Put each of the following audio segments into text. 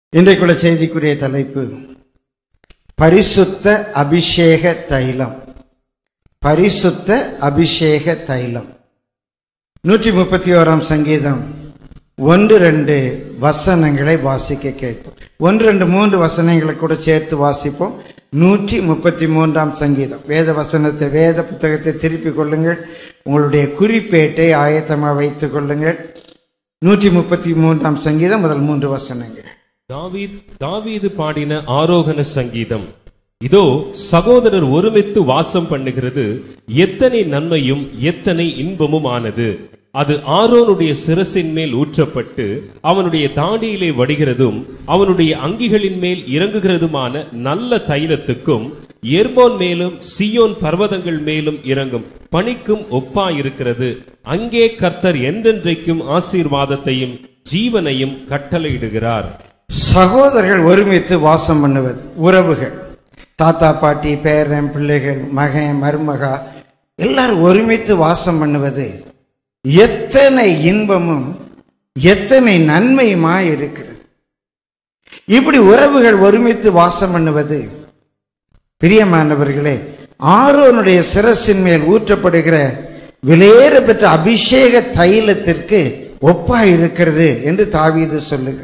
இன்றைக்குள்ள செய்திக்குரிய தலைப்பு பரிசுத்த அபிஷேக தைலம் பரிசுத்த அபிஷேக தைலம் நூற்றி முப்பத்தி ஓராம் சங்கீதம் ஒன்று ரெண்டு வசனங்களை வாசிக்க கேட்போம் ஒன்று ரெண்டு மூன்று வசனங்களை கூட சேர்த்து வாசிப்போம் நூற்றி முப்பத்தி மூன்றாம் சங்கீதம் வேத வசனத்தை வேத புத்தகத்தை திருப்பிக் கொள்ளுங்கள் உங்களுடைய குறிப்பேட்டை ஆயத்தமாக வைத்துக் கொள்ளுங்கள் நூற்றி முப்பத்தி மூன்றாம் சங்கீதம் முதல் மூன்று வசனங்கள் தாவீத் தாவீது பாடின ஆரோகண சங்கீதம் இதோ சகோதரர் ஒருமித்து வாசம் பண்ணுகிறது எத்தனை நன்மையும் எத்தனை இன்பமும் ஆனது அது ஆரோனுடைய சிரசின் மேல் ஊற்றப்பட்டு அவனுடைய தாடியிலே வடிகிறதும் அவனுடைய அங்கிகளின் மேல் இறங்குகிறதுமான நல்ல தைலத்துக்கும் எர்போன் மேலும் சியோன் பர்வதங்கள் மேலும் இறங்கும் பணிக்கும் ஒப்பாயிருக்கிறது அங்கே கர்த்தர் என்றென்றைக்கும் ஆசீர்வாதத்தையும் ஜீவனையும் கட்டளையிடுகிறார் சகோதரர்கள் ஒருமித்து வாசம் பண்ணுவது உறவுகள் தாத்தா பாட்டி பேரன் பிள்ளைகள் மகன் மருமகா எல்லாரும் ஒருமித்து வாசம் பண்ணுவது எத்தனை இன்பமும் எத்தனை நன்மையுமா இருக்கிறது இப்படி உறவுகள் ஒருமித்து வாசம் பண்ணுவது பிரியமானவர்களே ஆரோனுடைய சிரசின் மேல் ஊற்றப்படுகிற விலையேற பெற்ற அபிஷேக தைலத்திற்கு ஒப்பா இருக்கிறது என்று தாவீது சொல்லுகிறார்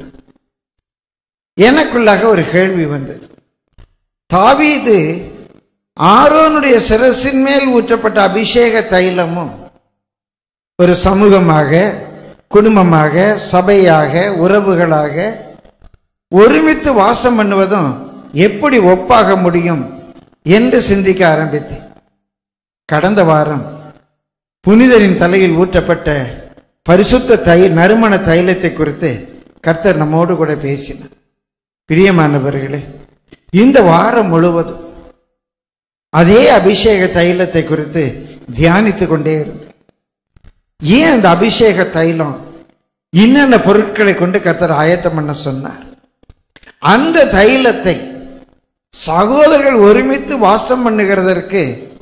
எனக்குள்ளாக ஒரு கேள்வி வந்தது தாவீது ஆரோனுடைய சிரசின் மேல் ஊற்றப்பட்ட அபிஷேக தைலமும் ஒரு சமூகமாக குடும்பமாக சபையாக உறவுகளாக ஒருமித்து வாசம் பண்ணுவதும் எப்படி ஒப்பாக முடியும் என்று சிந்திக்க ஆரம்பித்தேன் கடந்த வாரம் புனிதரின் தலையில் ஊற்றப்பட்ட பரிசுத்த தை நறுமண தைலத்தை குறித்து கர்த்தர் நம்மோடு கூட பேசினார் பிரியமானவர்களே இந்த வாரம் முழுவதும் அதே அபிஷேக தைலத்தை குறித்து தியானித்துக் கொண்டே இருந்தேன் ஏன் அந்த அபிஷேக தைலம் என்னென்ன பொருட்களை கொண்டு கர்த்தர் ஆயத்தம் பண்ண சொன்னார் அந்த தைலத்தை சகோதரர்கள் ஒருமித்து வாசம் பண்ணுகிறதற்கு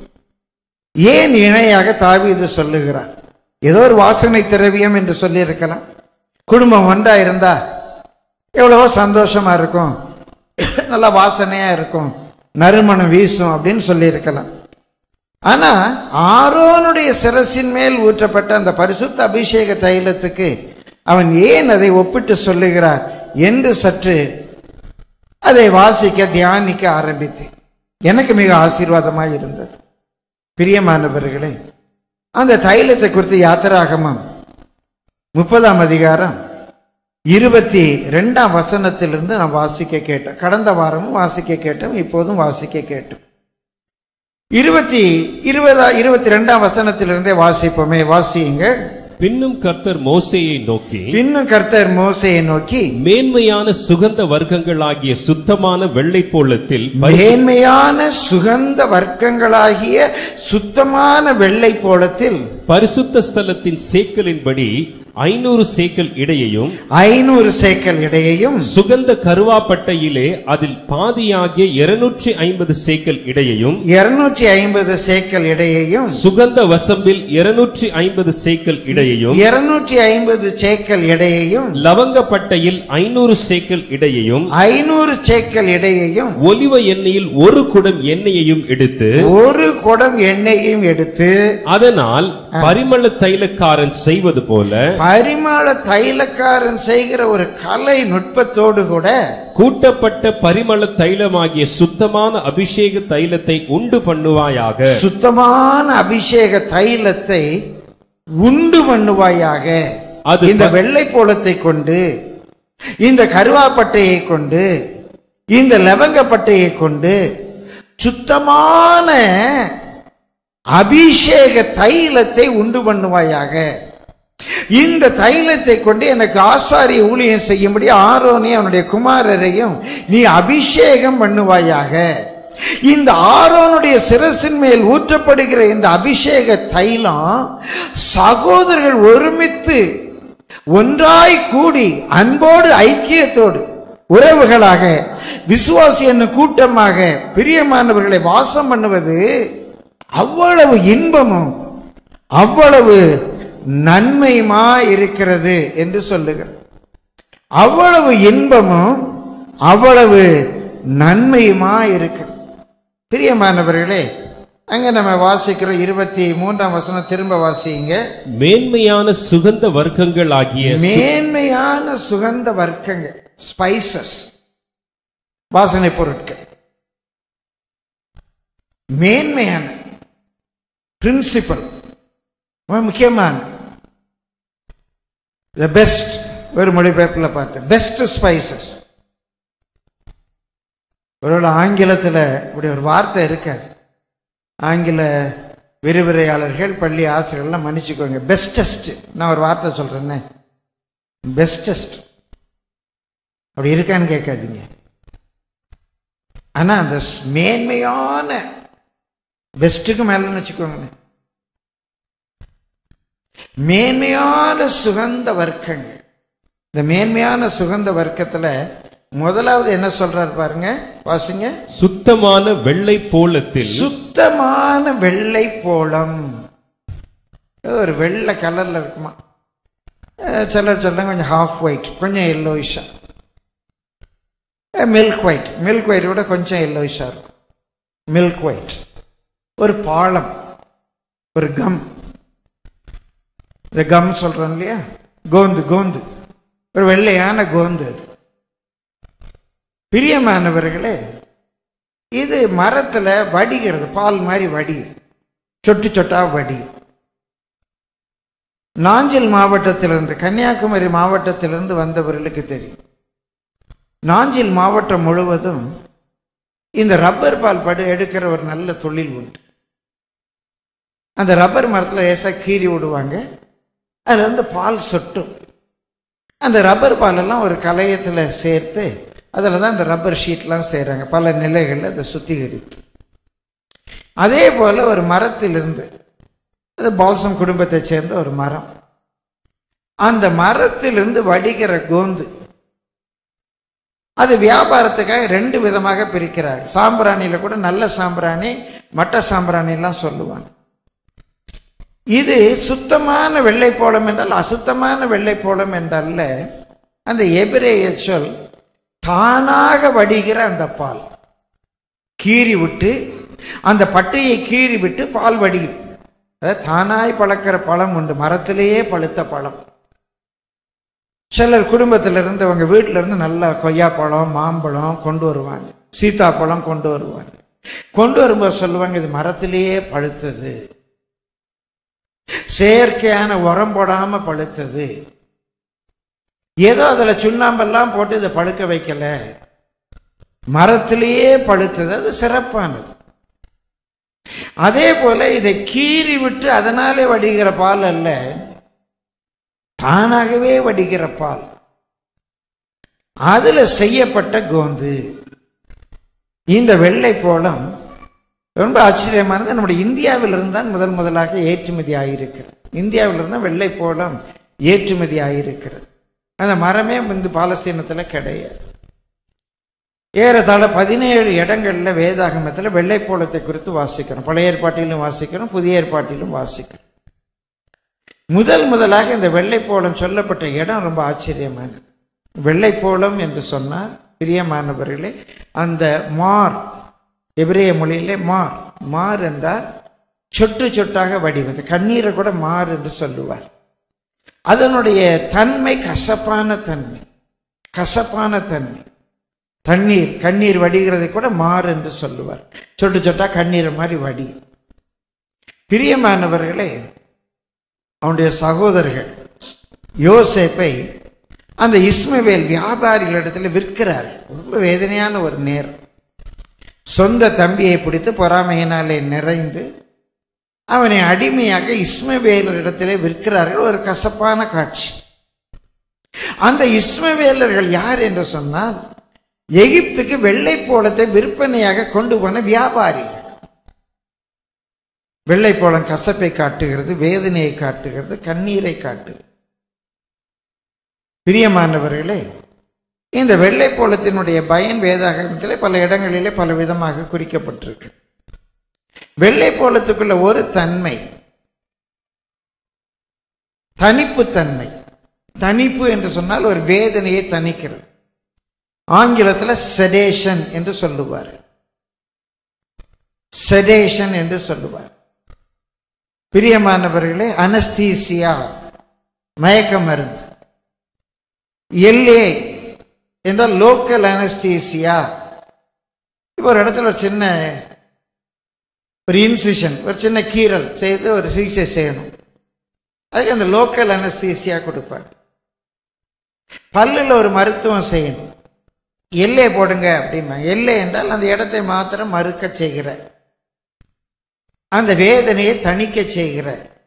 ஏன் இணையாக தாவீது சொல்லுகிறார் ஏதோ ஒரு வாசனை திரவியம் என்று சொல்லியிருக்கலாம் குடும்பம் ஒன்றா இருந்தா எவ்வளவோ சந்தோஷமா இருக்கும் நல்லா வாசனையா இருக்கும் நறுமணம் வீசும் அப்படின்னு சொல்லியிருக்கலாம் ஆனா ஆரோனுடைய சிரசின் மேல் ஊற்றப்பட்ட அந்த பரிசுத்த அபிஷேக தைலத்துக்கு அவன் ஏன் அதை ஒப்பிட்டு சொல்லுகிறார் என்று சற்று அதை வாசிக்க தியானிக்க ஆரம்பித்தேன் எனக்கு மிக ஆசீர்வாதமாக இருந்தது பிரியமானவர்களே அந்த தைலத்தை குறித்து யாத்திராகமம் முப்பதாம் அதிகாரம் இருபத்தி ரெண்டாம் வசனத்திலிருந்து நான் வாசிக்க கேட்டேன் கடந்த வாரமும் வாசிக்க கேட்டோம் இப்போதும் வாசிக்க கேட்டோம் இருபத்தி இருபதா இருபத்தி ரெண்டாம் வசனத்திலிருந்தே வாசிப்போமே வாசியுங்கள் பின்னும் கர்த்தர் மோசேயை நோக்கி பின்னும் கர்த்தர் மோசையை நோக்கி மேன்மையான சுகந்த வர்க்கங்களாகிய சுத்தமான வெள்ளைப்போளத்தில் மேன்மையான சுகந்த வர்க்கங்களாகிய சுத்தமான வெள்ளை போலத்தில் பரிசுத்த ஸ்தலத்தின் சேக்கலின்படி ஐநூறு சேக்கல் இடையையும் ஐநூறு சேக்கல் இடையையும் சுகந்த கருவாப்பட்டையிலே அதில் பாதியாகிய இருநூற்றி ஐம்பது சேக்கல் இடையையும் இருநூற்றி ஐம்பது சேக்கல் இடையையும் சுகந்த வசம்பில் இருநூற்றி ஐம்பது சேக்கல் இடையையும் இருநூற்றி ஐம்பது சேக்கல் இடையையும் லவங்கப்பட்டையில் ஐநூறு சேக்கல் இடையையும் ஐநூறு சேக்கல் இடையையும் ஒலிவ எண்ணெயில் ஒரு குடம் எண்ணெயையும் எடுத்து ஒரு குடம் எண்ணெயையும் எடுத்து அதனால் பரிமள தைலக்காரன் செய்வது போல பரிமள தைலக்காரன் செய்கிற ஒரு கலை நுட்பத்தோடு கூட கூட்டப்பட்ட பரிமள தைலமாகிய சுத்தமான அபிஷேக தைலத்தை உண்டு பண்ணுவாயாக சுத்தமான அபிஷேக தைலத்தை உண்டு பண்ணுவாயாக அது இந்த வெள்ளை போலத்தை கொண்டு இந்த கருவாப்பட்டையை கொண்டு இந்த லவங்கப்பட்டையை கொண்டு சுத்தமான அபிஷேக தைலத்தை உண்டு பண்ணுவாயாக இந்த தைலத்தை கொண்டு எனக்கு ஆசாரிய ஊழியம் செய்யும்படி ஆரோனையும் அவனுடைய குமாரரையும் நீ அபிஷேகம் பண்ணுவாயாக இந்த ஆரோனுடைய சிரசின் மேல் ஊற்றப்படுகிற இந்த அபிஷேக தைலம் சகோதரர்கள் ஒருமித்து ஒன்றாய் கூடி அன்போடு ஐக்கியத்தோடு உறவுகளாக விசுவாசி என்னும் கூட்டமாக பிரியமானவர்களை வாசம் பண்ணுவது அவ்வளவு இன்பமும் அவ்வளவு நன்மையுமா இருக்கிறது என்று சொல்லுகிறார் அவ்வளவு இன்பமும் அவ்வளவு நன்மையுமா இருக்கு பிரியமானவர்களே அங்க நம்ம வாசிக்கிற இருபத்தி மூன்றாம் வசனம் திரும்ப வாசிங்க மேன்மையான சுகந்த வர்க்கங்கள் ஆகிய மேன்மையான சுகந்த வர்க்கங்கள் ஸ்பைசஸ் வாசனை பொருட்கள் மேன்மையான பிரின்சிபல் முக்கியமான த பெஸ்ட் ஒரு மொழிபெயர்ப்பில் பார்த்தேன் பெஸ்ட் ஸ்பைசஸ் ஒருவேளை ஆங்கிலத்தில் இப்படி ஒரு வார்த்தை இருக்காது ஆங்கில விரிவுரையாளர்கள் பள்ளி ஆசிரியர்கள்லாம் மன்னிச்சுக்கோங்க பெஸ்டஸ்ட் நான் ஒரு வார்த்தை சொல்கிறேன்னே பெஸ்டஸ்ட் அப்படி இருக்கான்னு கேட்காதீங்க ஆனால் அந்த ஸ்- மேன்மையான பெஸ்ட்டுக்கு மேலன்னு வச்சுக்கோங்க மேன்மையான சுகந்த வர்க்கங்கள் இந்த மேன்மையான சுகந்த வர்க்கத்துல முதலாவது என்ன சொல்றாரு பாருங்க வாசிங்க சுத்தமான வெள்ளை போலத்தில் சுத்தமான வெள்ளை போலம் அது ஒரு வெள்ளை கலர்ல இருக்குமா அஹ் சிலர் சொல்றாங்க கொஞ்சம் ஹாஃப் ஒயிட் கொஞ்சம் எல்லோயிஷா மில்க் ஒயிட் மில்க் ஒயிட் விட கொஞ்சம் எல்லோயிஷா இருக்கும் மில்க் ஒயிட் ஒரு பாலம் ஒரு கம் இந்த கம் சொல்றோம் இல்லையா கோந்து கோந்து ஒரு வெள்ளையான கோந்து அது பிரியமானவர்களே இது மரத்துல வடிகிறது பால் மாதிரி வடியும் சொட்டு சொட்டா வடியும் நாஞ்சில் மாவட்டத்திலிருந்து கன்னியாகுமரி மாவட்டத்திலிருந்து வந்தவர்களுக்கு தெரியும் நாஞ்சில் மாவட்டம் முழுவதும் இந்த ரப்பர் பால் படு எடுக்கிற ஒரு நல்ல தொழில் உண்டு அந்த ரப்பர் மரத்தில் லேசாக கீறி விடுவாங்க அதுல இருந்து பால் சொட்டும் அந்த ரப்பர் பாலெல்லாம் ஒரு கலையத்தில் சேர்த்து அதில் தான் இந்த ரப்பர் ஷீட்லாம் செய்கிறாங்க பல நிலைகளில் அதை சுத்திகரித்து அதே போல் ஒரு மரத்திலிருந்து அது பால்சம் குடும்பத்தைச் சேர்ந்த ஒரு மரம் அந்த மரத்திலிருந்து வடிகிற கோந்து அது வியாபாரத்துக்காக ரெண்டு விதமாக பிரிக்கிறார் சாம்பிராணியில கூட நல்ல சாம்பிராணி மட்ட சாம்பிராணிலாம் சொல்லுவாங்க இது சுத்தமான வெள்ளை போலம் என்றால் அசுத்தமான வெள்ளை போலம் என்றல்ல அந்த எபிரேய சொல் தானாக வடிகிற அந்த பால் கீறி விட்டு அந்த பட்டையை கீறி விட்டு பால் வடியும் அதாவது தானாய் பழக்கிற பழம் உண்டு மரத்திலேயே பழுத்த பழம் சிலர் குடும்பத்தில் இருந்து அவங்க வீட்டில இருந்து நல்லா கொய்யாப்பழம் மாம்பழம் கொண்டு வருவாங்க சீத்தாப்பழம் கொண்டு வருவாங்க கொண்டு வரும்போது சொல்லுவாங்க இது மரத்திலேயே பழுத்தது செயற்கையான உரம் போடாம பழுத்தது ஏதோ அதுல சுண்ணாம்பெல்லாம் போட்டு இதை பழுக்க வைக்கல மரத்திலேயே பழுத்தது அது சிறப்பானது அதே போல இதை கீறி விட்டு அதனாலே வடிகிற பால் அல்ல தானாகவே வடிகிற பால் அதுல செய்யப்பட்ட கோந்து இந்த வெள்ளை போலம் ரொம்ப ஆச்சரியமானது நம்முடைய இந்தியாவிலிருந்து தான் முதல் முதலாக ஏற்றுமதி ஆகியிருக்கிறது இந்தியாவிலிருந்து தான் வெள்ளை போலம் ஏற்றுமதி ஆகியிருக்கிறது அந்த மரமே இந்த பாலஸ்தீனத்தில் கிடையாது ஏறத்தாழ பதினேழு இடங்கள்ல வேதாகமத்தில் வெள்ளை போலத்தை குறித்து வாசிக்கிறோம் பழைய ஏற்பாட்டிலும் வாசிக்கிறோம் புதிய ஏற்பாட்டிலும் வாசிக்கிறோம் முதல் முதலாக இந்த வெள்ளை போலம் சொல்லப்பட்ட இடம் ரொம்ப ஆச்சரியமானது வெள்ளை போலம் என்று சொன்னால் பிரியமானவர்களே அந்த மார் எபிரேய மொழியிலே மார் மார் என்றால் சொட்டு சொட்டாக வடிவது கண்ணீரை கூட மார் என்று சொல்லுவார் அதனுடைய தன்மை கசப்பான தன்மை கசப்பான தன்மை தண்ணீர் கண்ணீர் வடிகிறதை கூட மாறு என்று சொல்லுவார் சொட்டு சொட்டா கண்ணீர் மாதிரி வடி பிரியமானவர்களே அவனுடைய சகோதரர்கள் யோசேப்பை அந்த இஸ்மவேல் வியாபாரிகளிடத்தில் விற்கிறார் ரொம்ப வேதனையான ஒரு நேரம் சொந்த தம்பியை பிடித்து பொறாமையினாலே நிறைந்து அவனை அடிமையாக இஸ்மவேலரிடத்திலே விற்கிறார்கள் ஒரு கசப்பான காட்சி அந்த இஸ்மவேலர்கள் யார் என்று சொன்னால் எகிப்துக்கு வெள்ளை போலத்தை விற்பனையாக கொண்டு போன வியாபாரிகள் வெள்ளை போலம் கசப்பை காட்டுகிறது வேதனையை காட்டுகிறது கண்ணீரை காட்டுகிறது பிரியமானவர்களே இந்த வெள்ளை போலத்தினுடைய பயன் வேதாகமத்திலே பல இடங்களிலே பல விதமாக குறிக்கப்பட்டிருக்கு வெள்ளை போலத்துக்குள்ள ஒரு தன்மை தனிப்பு தன்மை தனிப்பு என்று சொன்னால் ஒரு வேதனையை தணிக்கிறது ஆங்கிலத்தில் செடேஷன் என்று சொல்லுவார் செடேஷன் என்று சொல்லுவார் பிரியமானவர்களே அனஸ்தீசியா மயக்க மருந்து எல்ஏ என்றால் லோக்கல் அனஸ்தீசியா இப்போ ஒரு இடத்துல ஒரு சின்ன ஒரு இன்சிஷன் ஒரு சின்ன கீறல் செய்து ஒரு சிகிச்சை செய்யணும் அதுக்கு அந்த லோக்கல் அனஸ்தீசியா கொடுப்பாங்க பல்லில் ஒரு மருத்துவம் செய்யணும் எல்லை போடுங்க அப்படிமா எல்லை என்றால் அந்த இடத்தை மாத்திரம் மறுக்க செய்கிற அந்த வேதனையை தணிக்க செய்கிற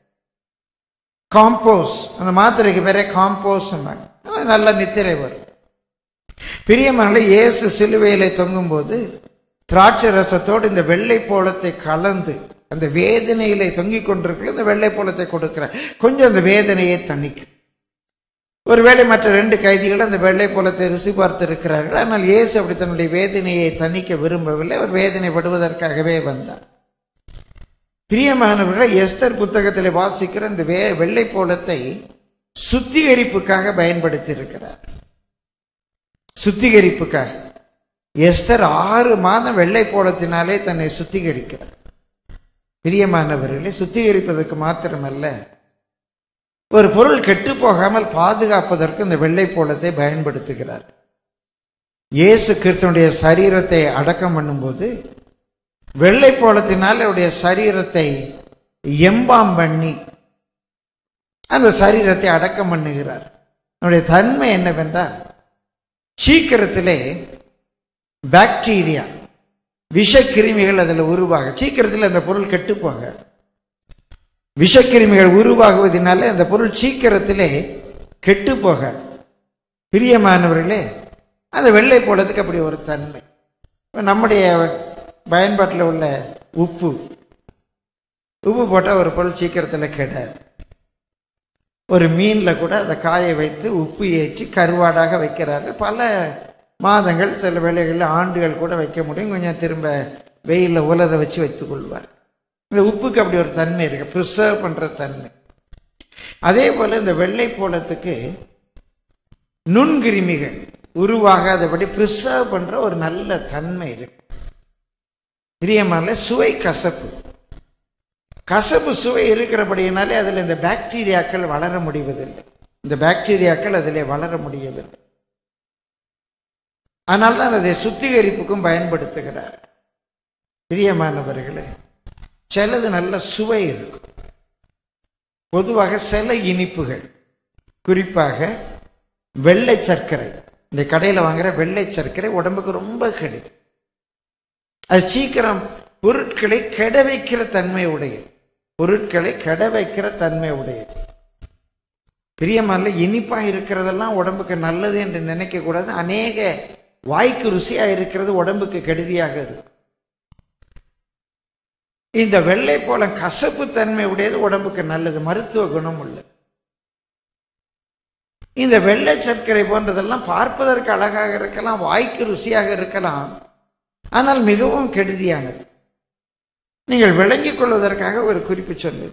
காம்போஸ் அந்த மாத்திரைக்கு பேரே காம்போஸ் நல்ல நித்திரை வரும் பிரியமான இயேசு சிலுவையில தொங்கும்போது திராட்சை ரசத்தோடு இந்த வெள்ளை போலத்தை கலந்து அந்த வேதனையிலே தொங்கிக் கொண்டிருக்கிற இந்த வெள்ளை போலத்தை கொடுக்கிற கொஞ்சம் அந்த வேதனையை தணிக்கும் ஒருவேளை மற்ற ரெண்டு கைதிகள் அந்த வெள்ளை போலத்தை ருசி பார்த்து இருக்கிறார்கள் ஆனால் இயேசு அப்படி தன்னுடைய வேதனையை தணிக்க விரும்பவில்லை அவர் வேதனைப்படுவதற்காகவே வந்தார் பிரியமானவர்களை எஸ்தர் புத்தகத்தில் வாசிக்கிற இந்த வே வெள்ளை போலத்தை சுத்திகரிப்புக்காக பயன்படுத்தி இருக்கிறார் சுத்திகரிப்புக்காக எஸ்தர் ஆறு மாதம் வெள்ளை போலத்தினாலே தன்னை சுத்திகரிக்கிறார் பிரியமானவர்களை சுத்திகரிப்பதற்கு மாத்திரமல்ல ஒரு பொருள் கெட்டு போகாமல் பாதுகாப்பதற்கு இந்த வெள்ளை போலத்தை பயன்படுத்துகிறார் இயேசு கிறிஸ்தனுடைய சரீரத்தை அடக்கம் பண்ணும்போது வெள்ளை போலத்தினால் அவருடைய சரீரத்தை எம்பாம் பண்ணி அந்த சரீரத்தை அடக்கம் பண்ணுகிறார் அவருடைய தன்மை என்னவென்றால் சீக்கிரத்திலே பாக்டீரியா விஷக்கிருமிகள் அதில் உருவாக சீக்கிரத்தில் அந்த பொருள் கெட்டு போகாது விஷக்கிருமிகள் உருவாகுவதனால அந்த பொருள் சீக்கிரத்திலே கெட்டு போகாது பிரியமானவர்களே அந்த வெள்ளை போடுறதுக்கு அப்படி ஒரு தன்மை இப்ப நம்முடைய பயன்பாட்டில் உள்ள உப்பு உப்பு போட்டால் ஒரு பொருள் சீக்கிரத்தில் கெடாது ஒரு மீனில் கூட அதை காய வைத்து உப்பு ஏற்றி கருவாடாக வைக்கிறார்கள் பல மாதங்கள் சில வேளைகளில் ஆண்டுகள் கூட வைக்க முடியும் கொஞ்சம் திரும்ப வெயிலில் உலர வச்சு வைத்துக் கொள்வார் இந்த உப்புக்கு அப்படி ஒரு தன்மை இருக்கு ப்ரிசர்வ் பண்ணுற தன்மை அதே போல் இந்த வெள்ளை போலத்துக்கு நுண்கிருமிகள் உருவாகாதபடி ப்ரிசர்வ் பண்ணுற ஒரு நல்ல தன்மை இருக்கு பிரியமான சுவை கசப்பு கசப்பு சுவை இருக்கிறபடியினாலே அதில் இந்த பாக்டீரியாக்கள் வளர முடிவதில்லை இந்த பாக்டீரியாக்கள் அதிலே வளர முடியவில்லை ஆனால் தான் அதை சுத்திகரிப்புக்கும் பயன்படுத்துகிறார் பிரியமானவர்களே சிலது நல்ல சுவை இருக்கும் பொதுவாக சில இனிப்புகள் குறிப்பாக வெள்ளை சர்க்கரை இந்த கடையில் வாங்குற வெள்ளை சர்க்கரை உடம்புக்கு ரொம்ப கெடுது அது சீக்கிரம் பொருட்களை கெட வைக்கிற தன்மை உடையது பொருட்களை கெட வைக்கிற தன்மை உடையது பிரியமல்ல இனிப்பா இருக்கிறதெல்லாம் உடம்புக்கு நல்லது என்று நினைக்க கூடாது அநேக வாய்க்கு ருசியா இருக்கிறது உடம்புக்கு கெடுதியாக இருக்கும் இந்த வெள்ளை போல கசப்பு தன்மை உடையது உடம்புக்கு நல்லது மருத்துவ குணம் உள்ளது இந்த வெள்ளை சர்க்கரை போன்றதெல்லாம் பார்ப்பதற்கு அழகாக இருக்கலாம் வாய்க்கு ருசியாக இருக்கலாம் ஆனால் மிகவும் கெடுதியானது நீங்கள் விளங்கிக் கொள்வதற்காக ஒரு குறிப்பு சொல்லு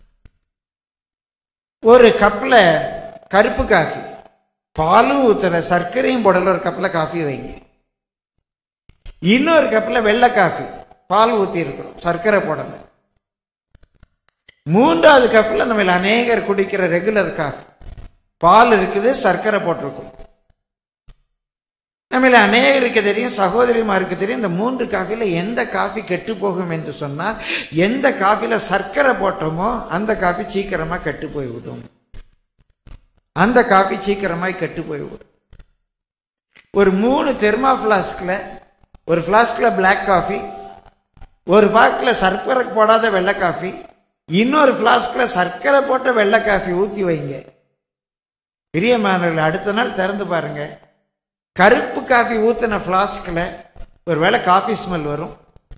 ஒரு கப்பில் கருப்பு காஃபி பாலும் ஊத்துற சர்க்கரையும் போடல ஒரு கப்பில் காஃபி வைங்க இன்னொரு கப்பில் வெள்ளை காஃபி பால் ஊற்றி இருக்கிறோம் சர்க்கரை போடல மூன்றாவது கப்பில் நம்ம அநேகர் குடிக்கிற ரெகுலர் காஃபி பால் இருக்குது சர்க்கரை போட்டிருக்கும் நம்மள அநேகருக்கு தெரியும் சகோதரிமாருக்கு தெரியும் இந்த மூன்று காஃபில எந்த காஃபி கெட்டு போகும் என்று சொன்னால் எந்த காஃபில சர்க்கரை போட்டோமோ அந்த காஃபி சீக்கிரமா கெட்டு போய்விடும் அந்த காஃபி சீக்கிரமாய் கெட்டு போய்விடும் ஒரு மூணு தெர்மா ஃப்ளாஸ்கில் ஒரு ஃப்ளாஸ்கில் பிளாக் காஃபி ஒரு பாக்கில் சர்க்கரை போடாத வெள்ளை காஃபி இன்னொரு ஃப்ளாஸ்கில் சர்க்கரை போட்ட வெள்ளை காஃபி ஊற்றி வைங்க பிரியமானவர்கள் அடுத்த நாள் திறந்து பாருங்க கருப்பு காஃபி ஊற்றின ஃப்ளாஸ்கில் ஒரு வேளை காஃபி ஸ்மெல் வரும்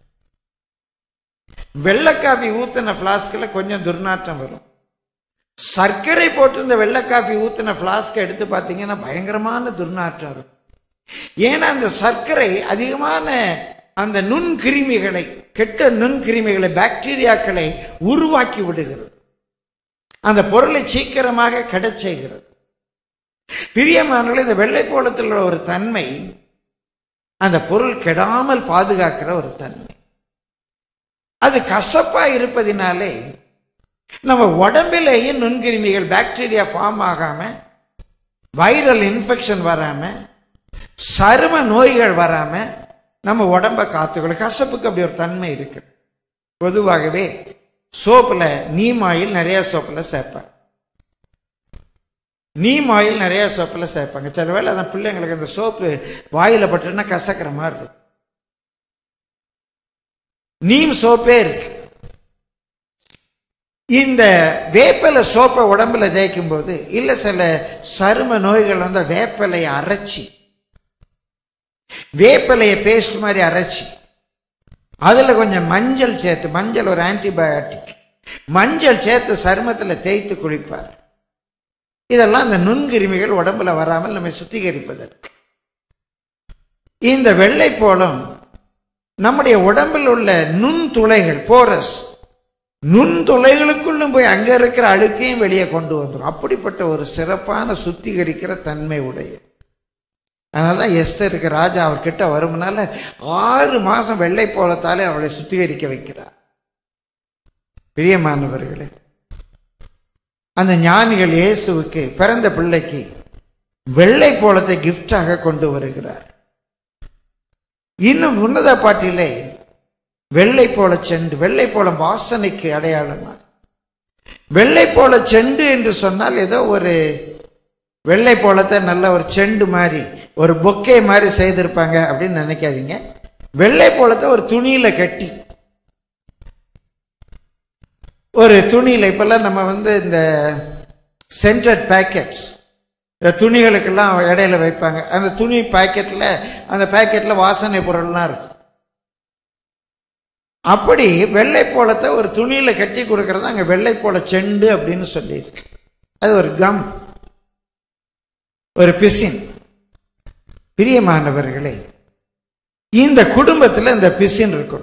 வெள்ளை காஃபி ஊற்றின ஃப்ளாஸ்கில் கொஞ்சம் துர்நாற்றம் வரும் சர்க்கரை போட்டு இந்த வெள்ளை காஃபி ஊற்றின ஃப்ளாஸ்கை எடுத்து பார்த்தீங்கன்னா பயங்கரமான துர்நாற்றம் இருக்கும் ஏன்னா அந்த சர்க்கரை அதிகமான அந்த நுண்கிருமிகளை கெட்ட நுண்கிருமிகளை பாக்டீரியாக்களை உருவாக்கி விடுகிறது அந்த பொருளை சீக்கிரமாக கெடச் செய்கிறது பிரியமானவர்களே இந்த வெள்ளை போலத்தில் உள்ள ஒரு தன்மை அந்த பொருள் கெடாமல் பாதுகாக்கிற ஒரு தன்மை அது கசப்பா இருப்பதினாலே நம்ம உடம்பிலேயே நுண்கிருமிகள் பாக்டீரியா ஃபார்ம் ஆகாம வைரல் இன்ஃபெக்ஷன் வராம சரும நோய்கள் வராம நம்ம உடம்ப காத்துக்கொள்ளும் கசப்புக்கு அப்படி ஒரு தன்மை இருக்கு பொதுவாகவே சோப்புல நீம் ஆயில் நிறைய சோப்புல சேர்ப்பாங்க நீம் ஆயில் நிறைய சோப்புல சேர்ப்பாங்க சில வேளை அந்த பிள்ளைங்களுக்கு அந்த சோப்பு வாயில பட்டுன்னா கசக்கிற மாதிரி இருக்கும் நீம் சோப்பே இருக்கு இந்த வேப்பிலை சோப்பை உடம்புல தேய்க்கும் போது இல்ல சில சரும நோய்கள் வந்து வேப்பிலையை அரைச்சி வேப்பிலையை பேஸ்ட் மாதிரி அரைச்சி அதுல கொஞ்சம் மஞ்சள் சேர்த்து மஞ்சள் ஒரு ஆன்டிபயோட்டிக் மஞ்சள் சேர்த்து சருமத்துல தேய்த்து குளிப்பார் இதெல்லாம் அந்த நுண்கிருமிகள் உடம்புல வராமல் நம்மை சுத்திகரிப்பதற்கு இந்த வெள்ளை போலம் நம்முடைய உடம்பில் உள்ள நுண்துளைகள் போரஸ் நுண்துளைகளுக்குள்ளும் போய் அங்க இருக்கிற அழுக்கையும் வெளியே கொண்டு வந்துடும் அப்படிப்பட்ட ஒரு சிறப்பான சுத்திகரிக்கிற தன்மை உடையது அதனாலதான் எஸ்தருக்கு ராஜா அவர்கிட்ட வரும்னால ஆறு மாசம் வெள்ளை போலத்தாலே அவளை சுத்திகரிக்க வைக்கிறார் பிரியமானவர்களே அந்த ஞானிகள் இயேசுவுக்கு பிறந்த பிள்ளைக்கு வெள்ளை போலத்தை கிஃப்டாக கொண்டு வருகிறார் இன்னும் உன்னத பாட்டிலே வெள்ளை போல செண்டு வெள்ளை போல வாசனைக்கு அடையாளமா வெள்ளை போல செண்டு என்று சொன்னால் ஏதோ ஒரு வெள்ளை போலத்தை நல்ல ஒரு செண்டு மாதிரி ஒரு பொக்கே மாதிரி செய்திருப்பாங்க அப்படின்னு நினைக்காதீங்க வெள்ளை போலத்தை ஒரு துணியில கட்டி ஒரு துணியில இப்பெல்லாம் நம்ம வந்து இந்த சென்டட் பேக்கெட்ஸ் துணிகளுக்கெல்லாம் இடையில வைப்பாங்க அந்த துணி பாக்கெட்ல அந்த பாக்கெட்ல வாசனை பொருள்லாம் இருக்கு அப்படி வெள்ளை போலத்தை ஒரு துணியில கட்டி கொடுக்கறது அங்க வெள்ளை போல செண்டு அப்படின்னு சொல்லியிருக்கு அது ஒரு கம் ஒரு பிசின் பிரியமானவர்களே இந்த குடும்பத்தில் இந்த பிசின் இருக்கும்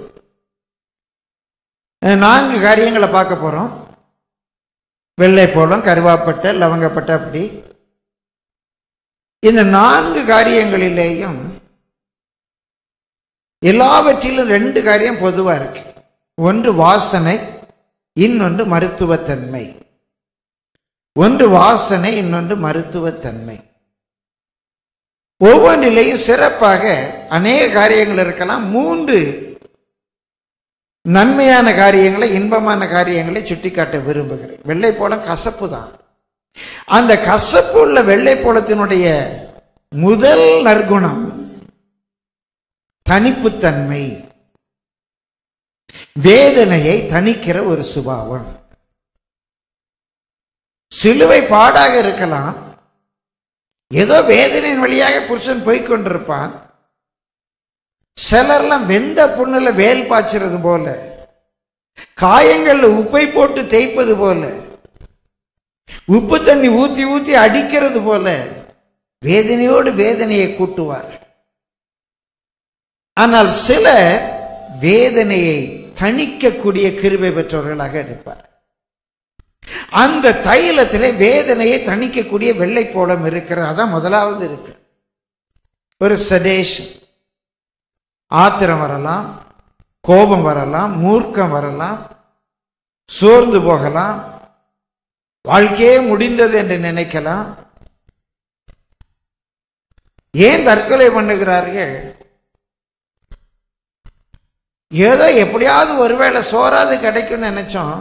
நான்கு காரியங்களை பார்க்க போறோம் வெள்ளை போலம் கருவாப்பட்டை லவங்கப்பட்டை அப்படி இந்த நான்கு காரியங்களிலேயும் எல்லாவற்றிலும் ரெண்டு காரியம் பொதுவா இருக்கு ஒன்று வாசனை இன்னொன்று மருத்துவத்தன்மை ஒன்று வாசனை இன்னொன்று மருத்துவத்தன்மை ஒவ்வொன்றிலையும் சிறப்பாக அநேக காரியங்கள் இருக்கலாம் மூன்று நன்மையான காரியங்களை இன்பமான காரியங்களை சுட்டிக்காட்ட விரும்புகிறேன் வெள்ளை போலம் கசப்பு தான் அந்த கசப்பு உள்ள வெள்ளை போலத்தினுடைய முதல் நற்குணம் தனிப்புத்தன்மை வேதனையை தணிக்கிற ஒரு சுபாவம் சிலுவை பாடாக இருக்கலாம் ஏதோ வேதனையின் வழியாக புருஷன் போய்க் கொண்டிருப்பான் சிலர்லாம் வெந்த புண்ணுல வேல் பாய்ச்சறது போல காயங்கள்ல உப்பை போட்டு தேய்ப்பது போல உப்பு தண்ணி ஊத்தி ஊத்தி அடிக்கிறது போல வேதனையோடு வேதனையை கூட்டுவார் ஆனால் சில வேதனையை தணிக்கக்கூடிய கிருபை பெற்றவர்களாக இருப்பார் அந்த தைலத்திலே வேதனையை தணிக்கக்கூடிய வெள்ளை போலம் இருக்கிறது அதான் முதலாவது இருக்கு ஒரு சடேஷன் ஆத்திரம் வரலாம் கோபம் வரலாம் மூர்க்கம் வரலாம் சோர்ந்து போகலாம் வாழ்க்கையே முடிந்தது என்று நினைக்கலாம் ஏன் தற்கொலை பண்ணுகிறார்கள் ஏதோ எப்படியாவது ஒருவேளை சோறாது கிடைக்கும்னு நினைச்சோம்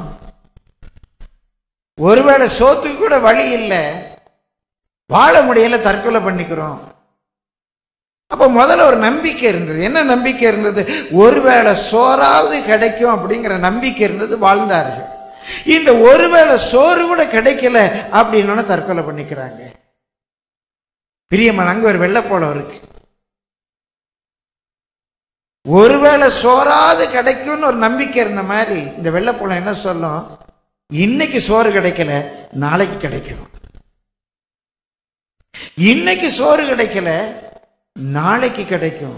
ஒருவேளை சோத்துக்கு கூட வழி இல்லை வாழ முடியல தற்கொலை பண்ணிக்கிறோம் அப்ப முதல்ல ஒரு நம்பிக்கை இருந்தது என்ன நம்பிக்கை இருந்தது ஒருவேளை சோறாவது கிடைக்கும் அப்படிங்கிற நம்பிக்கை இருந்தது வாழ்ந்தார்கள் இந்த ஒருவேளை சோறு கூட கிடைக்கல அப்படின்னு தற்கொலை பண்ணிக்கிறாங்க பிரியமன் அங்க ஒரு வெள்ளப்போலம் இருக்கு ஒருவேளை சோறாவது கிடைக்கும்னு ஒரு நம்பிக்கை இருந்த மாதிரி இந்த வெள்ளப்போலம் என்ன சொல்லும் இன்னைக்கு சோறு கிடைக்கல நாளைக்கு கிடைக்கும் இன்னைக்கு சோறு கிடைக்கல நாளைக்கு கிடைக்கும்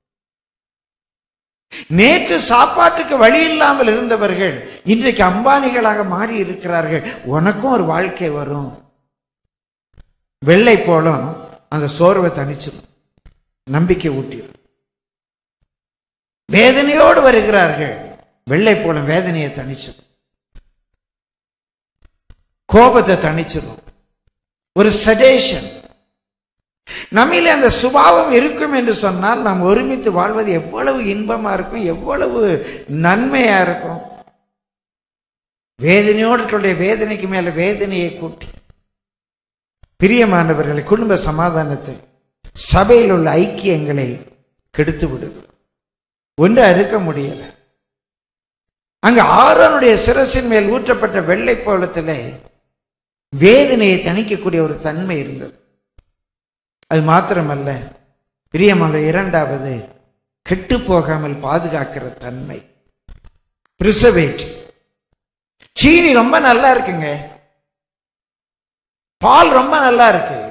நேற்று சாப்பாட்டுக்கு வழி இல்லாமல் இருந்தவர்கள் இன்றைக்கு அம்பானிகளாக மாறி இருக்கிறார்கள் உனக்கும் ஒரு வாழ்க்கை வரும் வெள்ளை போலும் அந்த சோர்வை தணிச்சிடும் நம்பிக்கை ஊட்டிடும் வேதனையோடு வருகிறார்கள் வெள்ளை போல வேதனையை தணிச்சிடும் கோபத்தை தணிச்சிடும் ஒரு சடேஷன் நம்மிலே அந்த சுபாவம் இருக்கும் என்று சொன்னால் நாம் ஒருமித்து வாழ்வது எவ்வளவு இன்பமா இருக்கும் எவ்வளவு நன்மையா இருக்கும் வேதனையோடு தன்னுடைய வேதனைக்கு மேல வேதனையை கூட்டி பிரியமானவர்களை குடும்ப சமாதானத்தை சபையில் உள்ள ஐக்கியங்களை கெடுத்து விடுகிறோம் ஒன்று அறுக்க முடியல அங்க ஆரோனுடைய சிரசின் மேல் ஊற்றப்பட்ட வெள்ளை போலத்திலே வேதனையை தணிக்கக்கூடிய ஒரு தன்மை இருந்தது அது மாத்திரமல்ல பிரியமான இரண்டாவது கெட்டு போகாமல் பாதுகாக்கிற தன்மை பிரிசர்வேட் சீனி ரொம்ப நல்லா இருக்குங்க பால் ரொம்ப நல்லா இருக்கு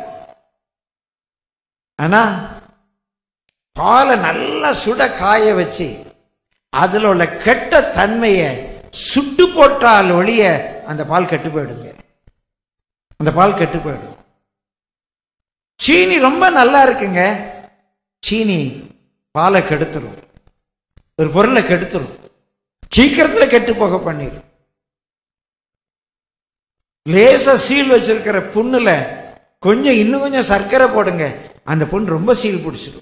ஆனா பாலை நல்லா சுட காய வச்சு அதுல உள்ள கெட்ட தன்மையை சுட்டு போட்டால் ஒழிய அந்த பால் கெட்டு போயிடுங்க அந்த பால் கெட்டு போயிடும் சீனி ரொம்ப நல்லா இருக்குங்க சீனி பாலை கெடுத்துரும் ஒரு பொருளை கெடுத்துரும் சீக்கிரத்துல கெட்டு போக பண்ணிடும் லேசா சீல் வச்சிருக்கிற புண்ணுல கொஞ்சம் இன்னும் கொஞ்சம் சர்க்கரை போடுங்க அந்த புண் ரொம்ப சீல் பிடிச்சிடும்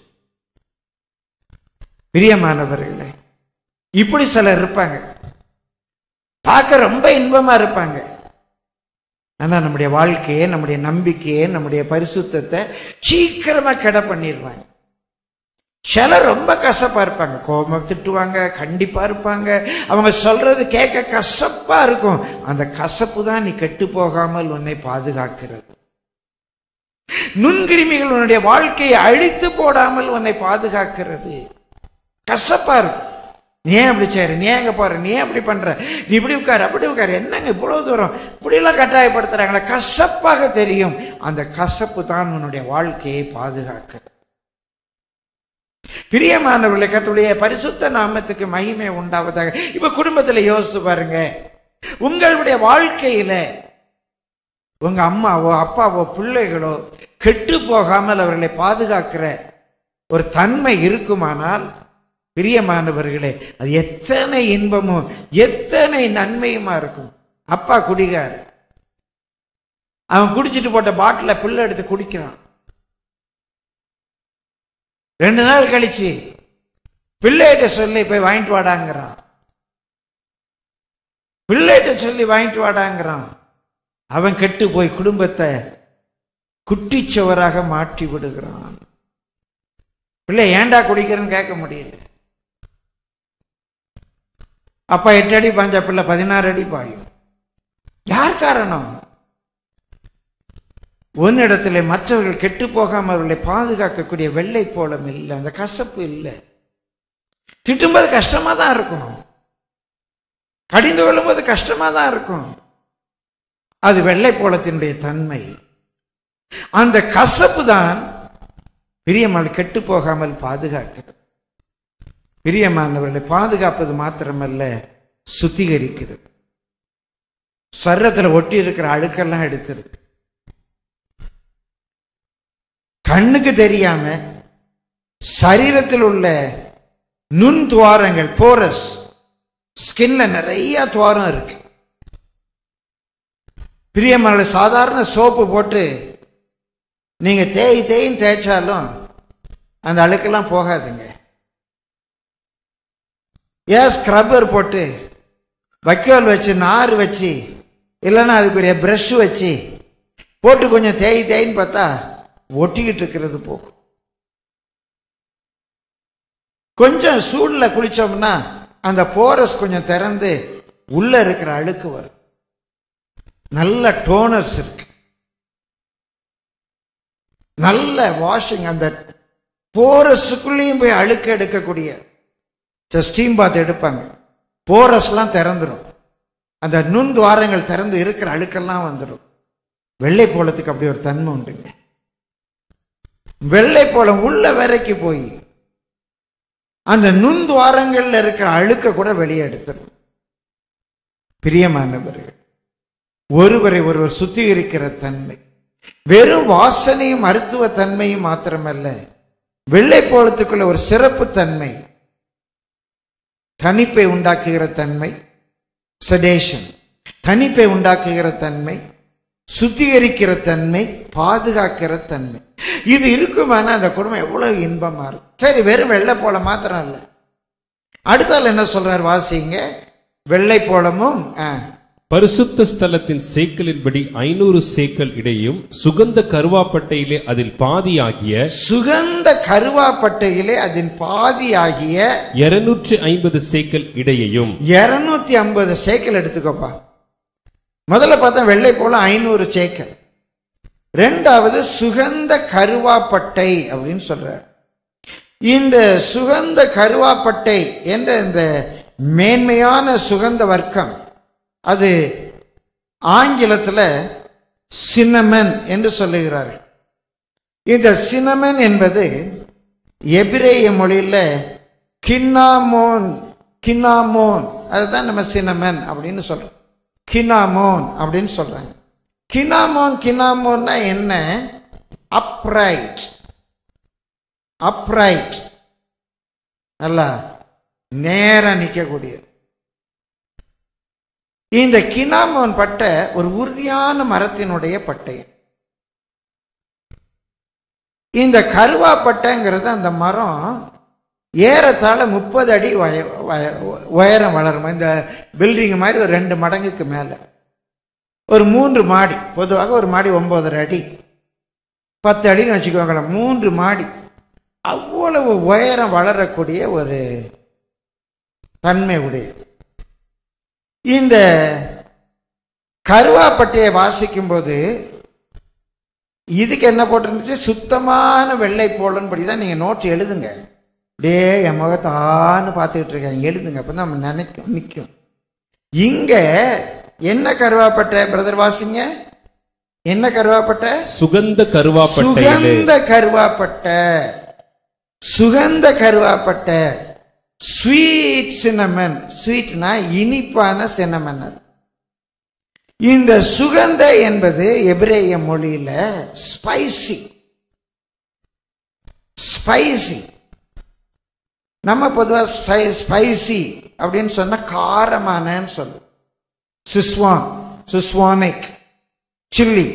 பிரியமானவர்களே இப்படி சிலர் இருப்பாங்க பார்க்க ரொம்ப இன்பமா இருப்பாங்க ஆனா நம்முடைய வாழ்க்கையை நம்முடைய நம்பிக்கையை நம்முடைய பரிசுத்தத்தை சீக்கிரமா கெட பண்ணிடுவாங்க சிலர் ரொம்ப கசப்பா இருப்பாங்க கோபம் திட்டுவாங்க கண்டிப்பா இருப்பாங்க அவங்க சொல்றது கேட்க கசப்பா இருக்கும் அந்த கசப்பு தான் நீ கெட்டு போகாமல் உன்னை பாதுகாக்கிறது நுண்கிருமிகள் உன்னுடைய வாழ்க்கையை அழித்து போடாமல் உன்னை பாதுகாக்கிறது கசப்பா இருக்கும் நீ ஏன் அப்படி செய்யற நீ ஏன் அங்க போற நீ ஏன் அப்படி பண்ற நீ இப்படி உட்காரு அப்படி உட்காரு என்னங்க இவ்வளவு தூரம் இப்படியெல்லாம் கட்டாயப்படுத்துறாங்களா கசப்பாக தெரியும் அந்த கசப்பு தான் உன்னுடைய வாழ்க்கையை பாதுகாக்கிறது பிரியமானவர்களை கத்துடைய பரிசுத்த நாமத்துக்கு மகிமை உண்டாவதாக இப்ப குடும்பத்துல யோசிச்சு பாருங்க உங்களுடைய வாழ்க்கையில உங்க அம்மாவோ அப்பாவோ பிள்ளைகளோ கெட்டு போகாமல் அவர்களை பாதுகாக்கிற ஒரு தன்மை இருக்குமானால் பிரியமானவர்களே அது எத்தனை இன்பமும் எத்தனை நன்மையுமா இருக்கும் அப்பா குடிகார் அவன் குடிச்சிட்டு போட்ட பாட்டில பிள்ளை எடுத்து குடிக்கிறான் ரெண்டு நாள் கழிச்சு பிள்ளைகிட்ட சொல்லி போய் வாங்கிட்டு வாடாங்கிறான் பிள்ளைகிட்ட சொல்லி வாங்கிட்டு வாடாங்கிறான் அவன் கெட்டு போய் குடும்பத்தை குட்டிச்சுவராக மாற்றி விடுகிறான் பிள்ளை ஏன்டா குடிக்கிறேன்னு கேட்க முடியல அப்பா எட்டு அடி பாஞ்ச பிள்ளை பதினாறு அடி பாயும் யார் காரணம் உன்னிடத்துல மற்றவர்கள் கெட்டு போகாமல் அவர்களை பாதுகாக்கக்கூடிய வெள்ளை போலம் இல்லை அந்த கசப்பு இல்லை திட்டும்போது கஷ்டமா தான் இருக்கும் கடிந்து கொள்ளும்போது கஷ்டமா தான் இருக்கும் அது வெள்ளை போலத்தினுடைய தன்மை அந்த கசப்பு தான் பிரியமான கெட்டு போகாமல் பாதுகாக்கிறது பிரியமானவர்களை பாதுகாப்பது மாத்திரமல்ல சுத்திகரிக்கிறது சர்ரத்தில் ஒட்டி இருக்கிற அழுக்கெல்லாம் எடுத்துருக்கு கண்ணுக்கு தெரியாம சரீரத்தில் உள்ள நுண் துவாரங்கள் போரஸ் ஸ்கின்ல நிறைய துவாரம் இருக்கு பிரியமான சாதாரண சோப்பு போட்டு நீங்க தேய் தேயின்னு தேய்ச்சாலும் அந்த அழுக்கெல்லாம் போகாதுங்க ஏன் ஸ்க்ரப்பர் போட்டு வைக்கோல் வச்சு நார் வச்சு இல்லைன்னா அதுக்குரிய ப்ரஷ் வச்சு போட்டு கொஞ்சம் தேய் தேயின்னு பார்த்தா ஒட்டிக்கிட்டு இருக்கிறது போகும் கொஞ்சம் சூடில் குளிச்சோம்னா அந்த போரஸ் கொஞ்சம் திறந்து உள்ள இருக்கிற அழுக்கு வரும் நல்ல டோனர்ஸ் இருக்கு நல்ல வாஷிங் அந்த போரஸுக்குள்ளேயும் போய் அழுக்கு எடுக்கக்கூடிய ஸ்டீம் பாத் எடுப்பாங்க போரஸ்லாம் திறந்துடும் அந்த நுண் துவாரங்கள் திறந்து இருக்கிற அழுக்கெல்லாம் வந்துடும் வெள்ளை போலத்துக்கு அப்படி ஒரு தன்மை உண்டுங்க வெள்ளை போலம் உள்ள வரைக்கும் போய் அந்த நுண் துவாரங்கள்ல இருக்கிற அழுக்க கூட வெளியே எடுத்துடும் பிரியமானவர்கள் ஒருவரை ஒருவர் சுத்திகரிக்கிற தன்மை வெறும் வாசனையும் மருத்துவ தன்மையும் மாத்திரமல்ல வெள்ளை போலத்துக்குள்ள ஒரு சிறப்பு தன்மை தனிப்பை உண்டாக்குகிற தன்மை செடேஷன் தனிப்பை உண்டாக்குகிற தன்மை சுத்திகரிக்கிற தன்மை பாதுகாக்கிற தன்மை இது இருக்குமானா அந்த குடும்பம் எவ்வளவு இன்பமா இருக்கும் சரி வெறும் வெள்ளை போல மாத்திரம் இல்லை அடுத்தால் என்ன சொல்றார் வாசிங்க வெள்ளை போலமும் ஆ, பரிசுத்த ஸ்தலத்தின் சேக்கலின்படி ஐநூறு சேக்கல் இடையும் சுகந்த கருவாப்பட்டையிலே அதில் பாதியாகிய சுகந்த கருவாப்பட்டையிலே அதன் பாதியாகிய இருநூற்று ஐம்பது சேக்கல் இடையையும் இருநூத்தி ஐம்பது சேக்கல் எடுத்துக்கோப்பா முதல்ல பார்த்தா வெள்ளை போல ஐநூறு சேக்கல் ரெண்டாவது சுகந்த கருவாப்பட்டை அப்படின்னு சொல்றார் இந்த சுகந்த கருவாப்பட்டை என்ற இந்த மேன்மையான சுகந்த வர்க்கம் அது ஆங்கிலத்தில் சின்னமன் என்று சொல்லுகிறார்கள் இந்த சினமன் என்பது எபிரேய மொழியில் கின்னாமோன் கின்னாமோன் அதுதான் நம்ம சினமன் அப்படின்னு சொல்றோம் கினாமோன் அப்படின்னு சொல்றாங்க கினாமோன் கினாமோன்னா என்ன அப்ரைட் அப்ரைட் அல்ல நேரா நிற்கக்கூடியது இந்த கினாமோன் பட்டை ஒரு உறுதியான மரத்தினுடைய பட்டை இந்த கருவாப்பட்டைங்கிறது அந்த மரம் ஏறத்தாழ முப்பது அடி வய வய- உயரம் வளரும் இந்த பில்டிங் மாதிரி ஒரு ரெண்டு மடங்குக்கு மேலே ஒரு மூன்று மாடி பொதுவாக ஒரு மாடி ஒன்பதரை அடி பத்து அடின்னு வச்சுக்கோங்களேன் மூன்று மாடி அவ்வளவு உயரம் வளரக்கூடிய ஒரு தன்மை உடையது இந்த கருவாப்பட்டையை வாசிக்கும்போது இதுக்கு என்ன போட்டிருந்துச்சு சுத்தமான வெள்ளை போலன்படி தான் நீங்கள் நோட் எழுதுங்க டே என் முகத்தான்னு பார்த்துக்கிட்டு இருக்கேன் எழுதுங்க அப்போ நம்ம நினைக்கும் நிற்கும் இங்கே என்ன கருவாப்பட்டை பிரதர் வாசிங்க என்ன கருவாப்பட்டை சுகந்த கருவாப்பட்டையிலே சுகந்த கருவாப்பட்டை சுகந்த கருவாப்பட்டை ஸ்வீட் சின்னமன் ஸ்வீட்னா இனிப்பான சின்னமன் இந்த சுகந்த என்பது எபிரேய மொழியில ஸ்பைசி ஸ்பைசி நம்ம பொதுவாக ஸ்பைசி அப்படின்னு சொன்னா காரமானன்னு சொல்லுவோம் சிஸ்வான் சிஸ்வானிக் சில்லி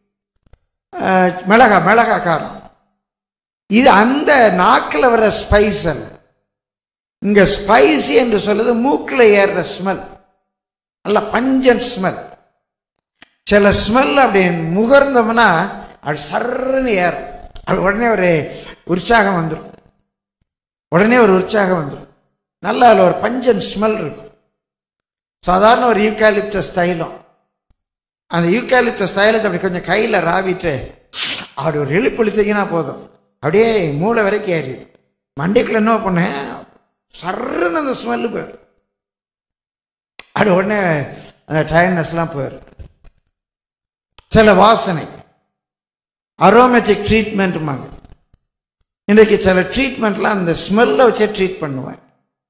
மிளகா மிளகா காரம் இது அந்த நாக்கில் வர ஸ்பைஸ் அல்ல இங்க ஸ்பைசி என்று சொல்லுது மூக்கில் ஏறுற ஸ்மெல் நல்ல பஞ்சன் ஸ்மெல் சில ஸ்மெல் அப்படி முகர்ந்தோம்னா அது சர்ன்னு ஏறும் அது உடனே ஒரு உற்சாகம் வந்துடும் உடனே ஒரு உற்சாகம் வந்துடும் நல்லா அதில் ஒரு பஞ்சன் ஸ்மெல் இருக்கும் சாதாரண ஒரு யூக்காலிப்டஸ் தைலம் அந்த யூக்காலிப்டஸ் தைலத்தை அப்படி கொஞ்சம் கையில் ராவிட்டு அப்படி ஒரு இழுப்பு இழுத்தீங்கன்னா போதும் அப்படியே மூளை வரைக்கும் ஏறி மண்டைக்குள்ள என்ன பண்ணேன் சர்ன்னு அந்த ஸ்மெல்லு போயிடும் அப்படி உடனே அந்த டயர்னஸ்லாம் போயிடும் சில வாசனை அரோமேட்டிக் ட்ரீட்மெண்ட்டுமாங்க இன்றைக்கு சில ட்ரீட்மெண்ட்லாம் அந்த ஸ்மெல்லை வச்சே ட்ரீட் பண்ணுவேன்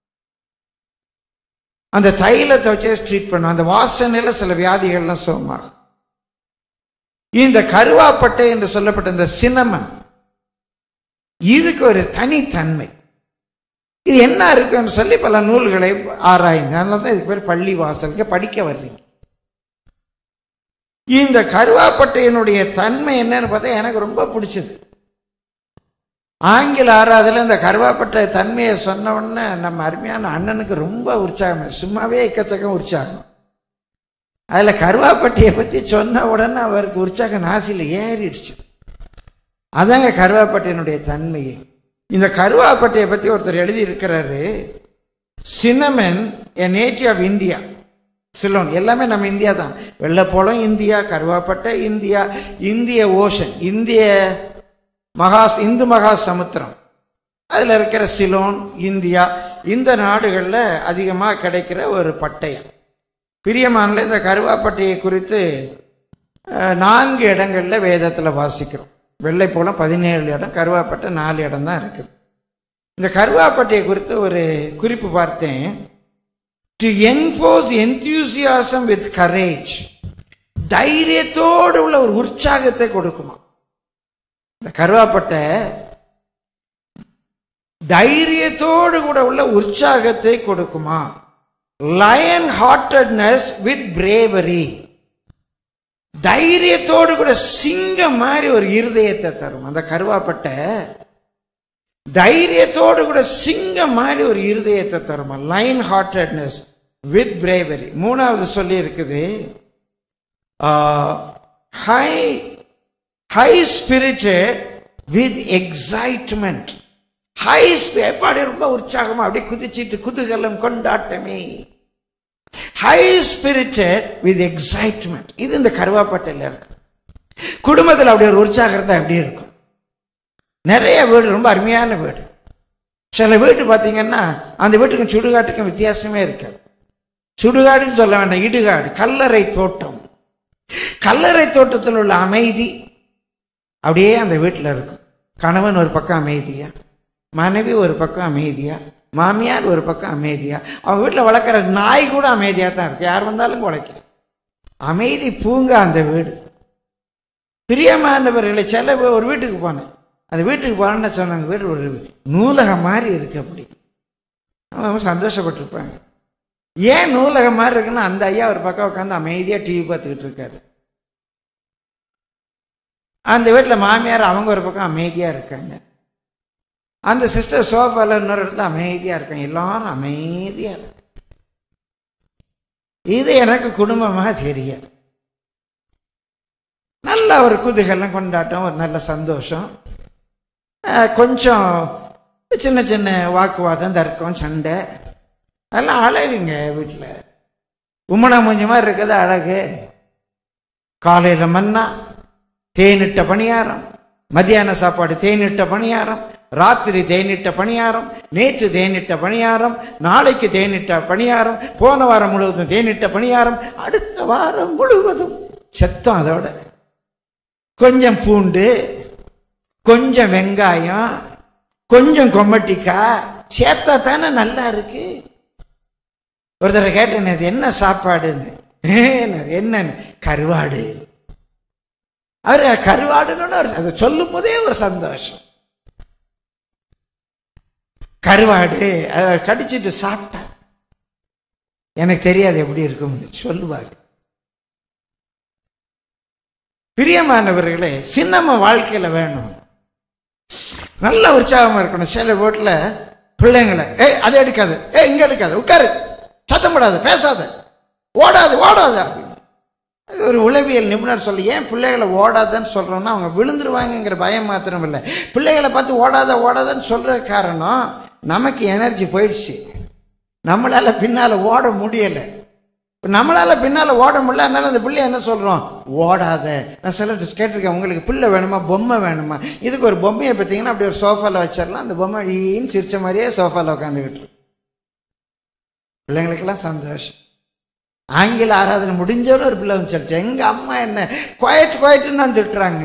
அந்த தைலத்தை வச்சே ட்ரீட் பண்ணுவேன் அந்த வாசனையில் சில வியாதிகள்லாம் சுகமாகும் இந்த கருவாப்பட்டை என்று சொல்லப்பட்ட இந்த சினமன் இதுக்கு ஒரு தனித்தன்மை இது என்ன இருக்குன்னு சொல்லி பல நூல்களை ஆராயுங்க அதனால தான் இதுக்கு பேர் பள்ளி வாசலுக்கு படிக்க வர்றீங்க இந்த கருவாப்பட்டையினுடைய தன்மை என்னன்னு பார்த்தா எனக்கு ரொம்ப பிடிச்சது ஆங்கில ஆறாவதுல இந்த கருவாப்பட்டை தன்மையை சொன்ன உடனே நம்ம அருமையான அண்ணனுக்கு ரொம்ப உற்சாகம் சும்மாவே எக்கச்சக்கம் உற்சாகம் அதில் கருவாப்பட்டையை பற்றி சொன்ன உடனே அவருக்கு உற்சாகம் நாசியில் ஏறிடுச்சு அதாங்க கருவாப்பட்டையினுடைய தன்மையே இந்த கருவாப்பட்டையை பற்றி ஒருத்தர் எழுதியிருக்கிறாரு cinnamon a native of India Ceylon எல்லாமே நம்ம இந்தியா தான் வெள்ளைப்போளம் இந்தியா கருவாப்பட்டை இந்தியா இந்திய ஓஷன் இந்திய மகா இந்து மகா சமுத்திரம் அதில் இருக்கிற சிலோன் இந்தியா இந்த நாடுகளில் அதிகமாக கிடைக்கிற ஒரு பட்டயம் பிரியமானில் இந்த கருவாப்பட்டையை குறித்து அஹ், நான்கு இடங்களில் வேதத்தில் வாசிக்கிறோம் வெள்ளைப்போளம் பதினேழு இடம் கருவாப்பட்டை நாலு இடம் தான் இருக்குது இந்த கருவாப்பட்டையை குறித்து ஒரு குறிப்பு பார்த்தேன் to enforce enthusiasm with courage தைரியத்தோடு உள்ள ஒரு உற்சாகத்தை கொடுக்குமா இந்த கருவாப்பட்டை தைரியத்தோடு கூட உள்ள உற்சாகத்தை கொடுக்குமா லயன் ஹார்ட்டட்னஸ் வித் பிரேவரி தைரியத்தோடு கூட சிங்கம் மாதிரி ஒரு இருதயத்தை தரும் அந்த கருவாப்பட்டை தைரியத்தோடு கூட சிங்கம் மாதிரி ஒரு இருதயத்தை தருமா லைன் ஹார்ட்டட்னஸ் வித் பிரேவரி மூணாவது சொல்லி இருக்குது high high spirited with excitement high அப்படியே ரொம்ப உற்சாகமா அப்படியே குதிச்சிட்டு குதூகலம் கொண்டாட்டமே ஹை ஸ்பிரிட்டட் வித் எக்ஸைட்மெண்ட் இது இந்த கருவாப்பட்டையில் இருக்கு குடும்பத்தில் அப்படி ஒரு உற்சாகம் இருந்தால் எப்படி இருக்கும் நிறைய வீடு ரொம்ப அருமையான வீடு சில வீட்டு பார்த்தீங்கன்னா அந்த வீட்டுக்கும் சுடுகாட்டுக்கும் வித்தியாசமே இருக்காது சுடுகாடுன்னு சொல்ல வேண்டாம் இடுகாடு கல்லறை தோட்டம் கல்லறை தோட்டத்தில் உள்ள அமைதி அப்படியே அந்த வீட்டில் இருக்கும் கணவன் ஒரு பக்கம் அமைதியா மனைவி ஒரு பக்கம் அமைதியா மாமியார் ஒரு பக்கம் அமைதியா அவங்க வீட்டில் வளர்க்குற நாய் கூட அமைதியாக தான் இருக்கு யார் வந்தாலும் குலைக்க அமைதி பூங்க அந்த வீடு பிரியமானவர்களை சில பேர் ஒரு வீட்டுக்கு போனேன் அந்த வீட்டுக்கு போனேன்னு சொன்னாங்க வீடு ஒரு நூலகம் மாதிரி இருக்கு அப்படி அவங்க சந்தோஷப்பட்டிருப்பாங்க ஏன் நூலகம் மாதிரி இருக்குன்னா அந்த ஐயா ஒரு பக்கம் உட்காந்து அமைதியாக டிவி பார்த்துக்கிட்டு இருக்காரு அந்த வீட்டில் மாமியார் அவங்க ஒரு பக்கம் அமைதியாக இருக்காங்க அந்த சிஸ்டர் சோஃபால இன்னொரு இடத்துல அமைதியாக இருக்காங்க எல்லாரும் அமைதியாக இருக்கு இது எனக்கு குடும்பமாக தெரியாது நல்ல ஒரு குதூகலம் கொண்டாட்டம் ஒரு நல்ல சந்தோஷம் அஹ், கொஞ்சம் சின்ன சின்ன வாக்குவாதம் தர்க்கம் சண்டை அதெல்லாம் அழகுங்க வீட்டில் உம்மனா மூஞ்சி மாதிரி இருக்கிறது அழகு காலையில் மன்னா தேனிட்ட பணியாரம் மத்தியான சாப்பாடு தேனிட்ட பணியாரம் ராத்திரி தேனிட்ட பணியாரம் நேற்று தேனிட்ட பணியாரம் நாளைக்கு தேனிட்ட பணியாரம் போன வாரம் முழுவதும் தேனிட்ட பணியாரம் அடுத்த வாரம் முழுவதும் செத்தம் அதோட கொஞ்சம் பூண்டு கொஞ்சம் வெங்காயம் கொஞ்சம் கொம்மட்டிக்காய் சேர்த்தா தானே நல்லா இருக்கு ஒருத்தரை கேட்டேன் இது என்ன சாப்பாடுன்னு "ஏன்னாரு, என்னன்னு கருவாடு அவர் கருவாடுன்னு ஒரு அதை சொல்லும் போதே ஒரு சந்தோஷம் கருவாடு அதை கடிச்சிட்டு சாப்பிட்டேன் எனக்கு தெரியாது எப்படி இருக்கும்னு சொல்லுவாங்க பிரியமானவர்களே சின்னம்மா வாழ்க்கையில வேணும் நல்ல உற்சாகமா இருக்கணும் சில வீட்டில் பிள்ளைங்களை ஏய் அதை எடுக்காது ஏய் இங்க எடுக்காது உட்காரு சத்தம் போடாத பேசாத ஓடாது ஓடாத அப்படின்னு அது ஒரு உளவியல் நிபுணர் சொல்லி ஏன் பிள்ளைகளை ஓடாதன்னு சொல்றோம்னா அவங்க விழுந்துருவாங்கங்கிற பயம் மாத்திரம் இல்லை பிள்ளைகளை பார்த்து ஓடாத ஓடாதன்னு சொல்ற காரணம் நமக்கு எனர்ஜி போயிடுச்சு நம்மளால பின்னால ஓட முடியலை இப்ப நம்மளால பின்னால ஓட முடியல அதனால அந்த பிள்ளை என்ன சொல்றோம் ஓடாத நான் சில கேட்டிருக்கேன் உங்களுக்கு பிள்ளை வேணுமா பொம்மை வேணுமா இதுக்கு ஒரு பொம்மையை பார்த்தீங்கன்னா அப்படி ஒரு சோஃபால வச்சிடலாம் அந்த பொம்மை ஈன்னு சிரிச்ச மாதிரியே சோஃபால உட்காந்துக்கிட்டு இருக்கும். பிள்ளைங்களுக்கெல்லாம் சந்தோஷம் ஆங்கில ஆராதனை முடிஞ்சோன்னு ஒரு பிள்ளை வந்து சொல்லிட்டு எங்க அம்மா என்ன குவாய்ட் குவாய்ட்டுன்னு தான் திட்டுறாங்க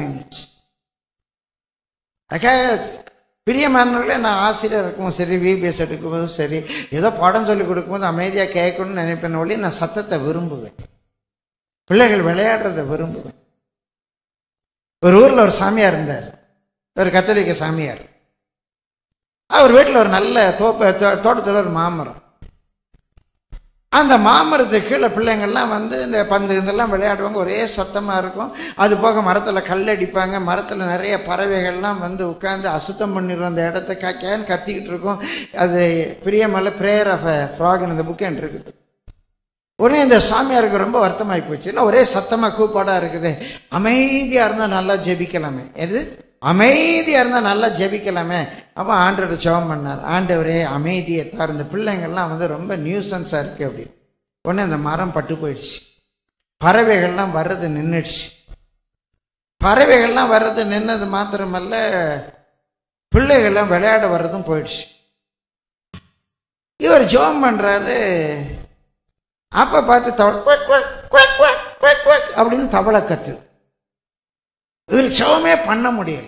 அக்கா பிரியமானவர்களே நான் ஆசிரியர் இருக்கும்போது சரி விபிஎஸ் எடுக்கும்போதும் சரி ஏதோ பாடம் சொல்லி கொடுக்கும்போது அமைதியாக கேட்கணும்னு நினைப்பேன் ஒளி நான் சத்தத்தை விரும்புவேன் பிள்ளைகள் விளையாடுறதை விரும்புவேன் ஒரு ஊரில் ஒரு சாமியார் இருந்தார் ஒரு கத்தோலிக்க சாமியார் அவர் வீட்டில் ஒரு நல்ல தோப்ப தோ- தோட்டத்தில் ஒரு மாமரம் அந்த மாமரத்துக்கு கீழே பிள்ளைங்கள்லாம் வந்து இந்த பந்து இதெல்லாம் விளையாடுவாங்க ஒரே சத்தமாக இருக்கும் அது போக மரத்தில் கல் அடிப்பாங்க மரத்தில் நிறைய பறவைகள்லாம் வந்து உட்காந்து அசுத்தம் பண்ணிடுவோம் அந்த இடத்த காக்கேன்னு கத்திக்கிட்டு இருக்கும் அது பிரியமல்ல ப்ரேயர் ஆஃப் அ ஃப்ராக்னு இந்த புக்கு என்கிட்ட இருக்குது உடனே இந்த சாமியாருக்கு ரொம்ப வருத்தமாகி போச்சு என்ன ஒரே சத்தமாக கூப்பாடாக இருக்குது அமைதியாக இருந்தால் நல்லா ஜெபிக்கலாமே எது அமைதியாக இருந்தால் நல்லா ஜெபிக்கலாமே அப்போ ஆண்டவர் ஜெபம் பண்ணார் ஆண்டவரே அமைதியை தார் இந்த பிள்ளைங்கள்லாம் வந்து ரொம்ப நியூசன்ஸாக இருக்குது அப்படின்னு உடனே அந்த மரம் பட்டு போயிடுச்சு பறவைகள்லாம் வர்றது நின்றுடுச்சு பறவைகள்லாம் வர்றது நின்னது மாத்திரமல்ல பிள்ளைகள்லாம் விளையாட வர்றதும் போயிடுச்சு இவர் ஜெபம் பண்ணுறாரு அப்ப பார்த்து தவளை குவக், குவக், குவக், குவக், குவக், குவக் அப்படின்னு தவளை கத்து இவர் சவமே பண்ண முடியல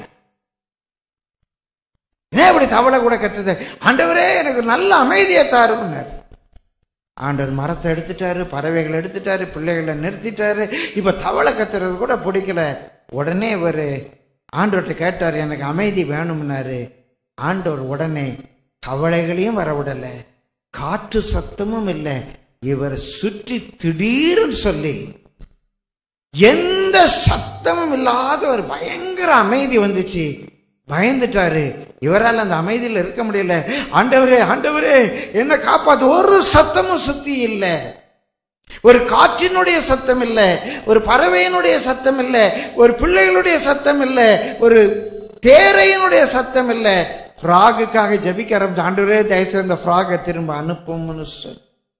ஏன் இப்படி தவளை கூட கத்துது ஆண்டவரே எனக்கு நல்ல அமைதியை தாருன்னாரு ஆண்டவர் மரத்தை எடுத்துட்டாரு பறவைகளை எடுத்துட்டாரு பிள்ளைகளை நிறுத்திட்டாரு இப்ப தவளை கத்துறது கூட பிடிக்கல உடனே இவர் ஆண்டவர்கிட்ட கேட்டார் எனக்கு அமைதி வேணும்னாரு ஆண்டவர் உடனே கவலைகளையும் வரவிடல காற்று சத்தமும் இல்லை இவர் சுற்றி திடீர்னு சொல்லி எந்த சத்தமும் இல்லாத ஒரு பயங்கர அமைதி வந்துச்சு பயந்துட்டாரு இவரால் அந்த அமைதியில் இருக்க முடியல ஆண்டவரே ஆண்டவரே என்ன காப்பாத்து ஒரு சத்தமும் சுத்தி இல்லை ஒரு காற்றினுடைய சத்தம் இல்லை ஒரு பறவையினுடைய சத்தம் இல்லை ஒரு பிள்ளைகளுடைய சத்தம் இல்லை ஒரு தேரையினுடைய சத்தம் இல்லை ஃப்ராகுக்காக ஜபிக்க ஆரம்பிச்சு ஆண்டவரே தயவுசெய்து அந்த ஃப்ராகை திரும்ப அனுப்பும்னு சொல்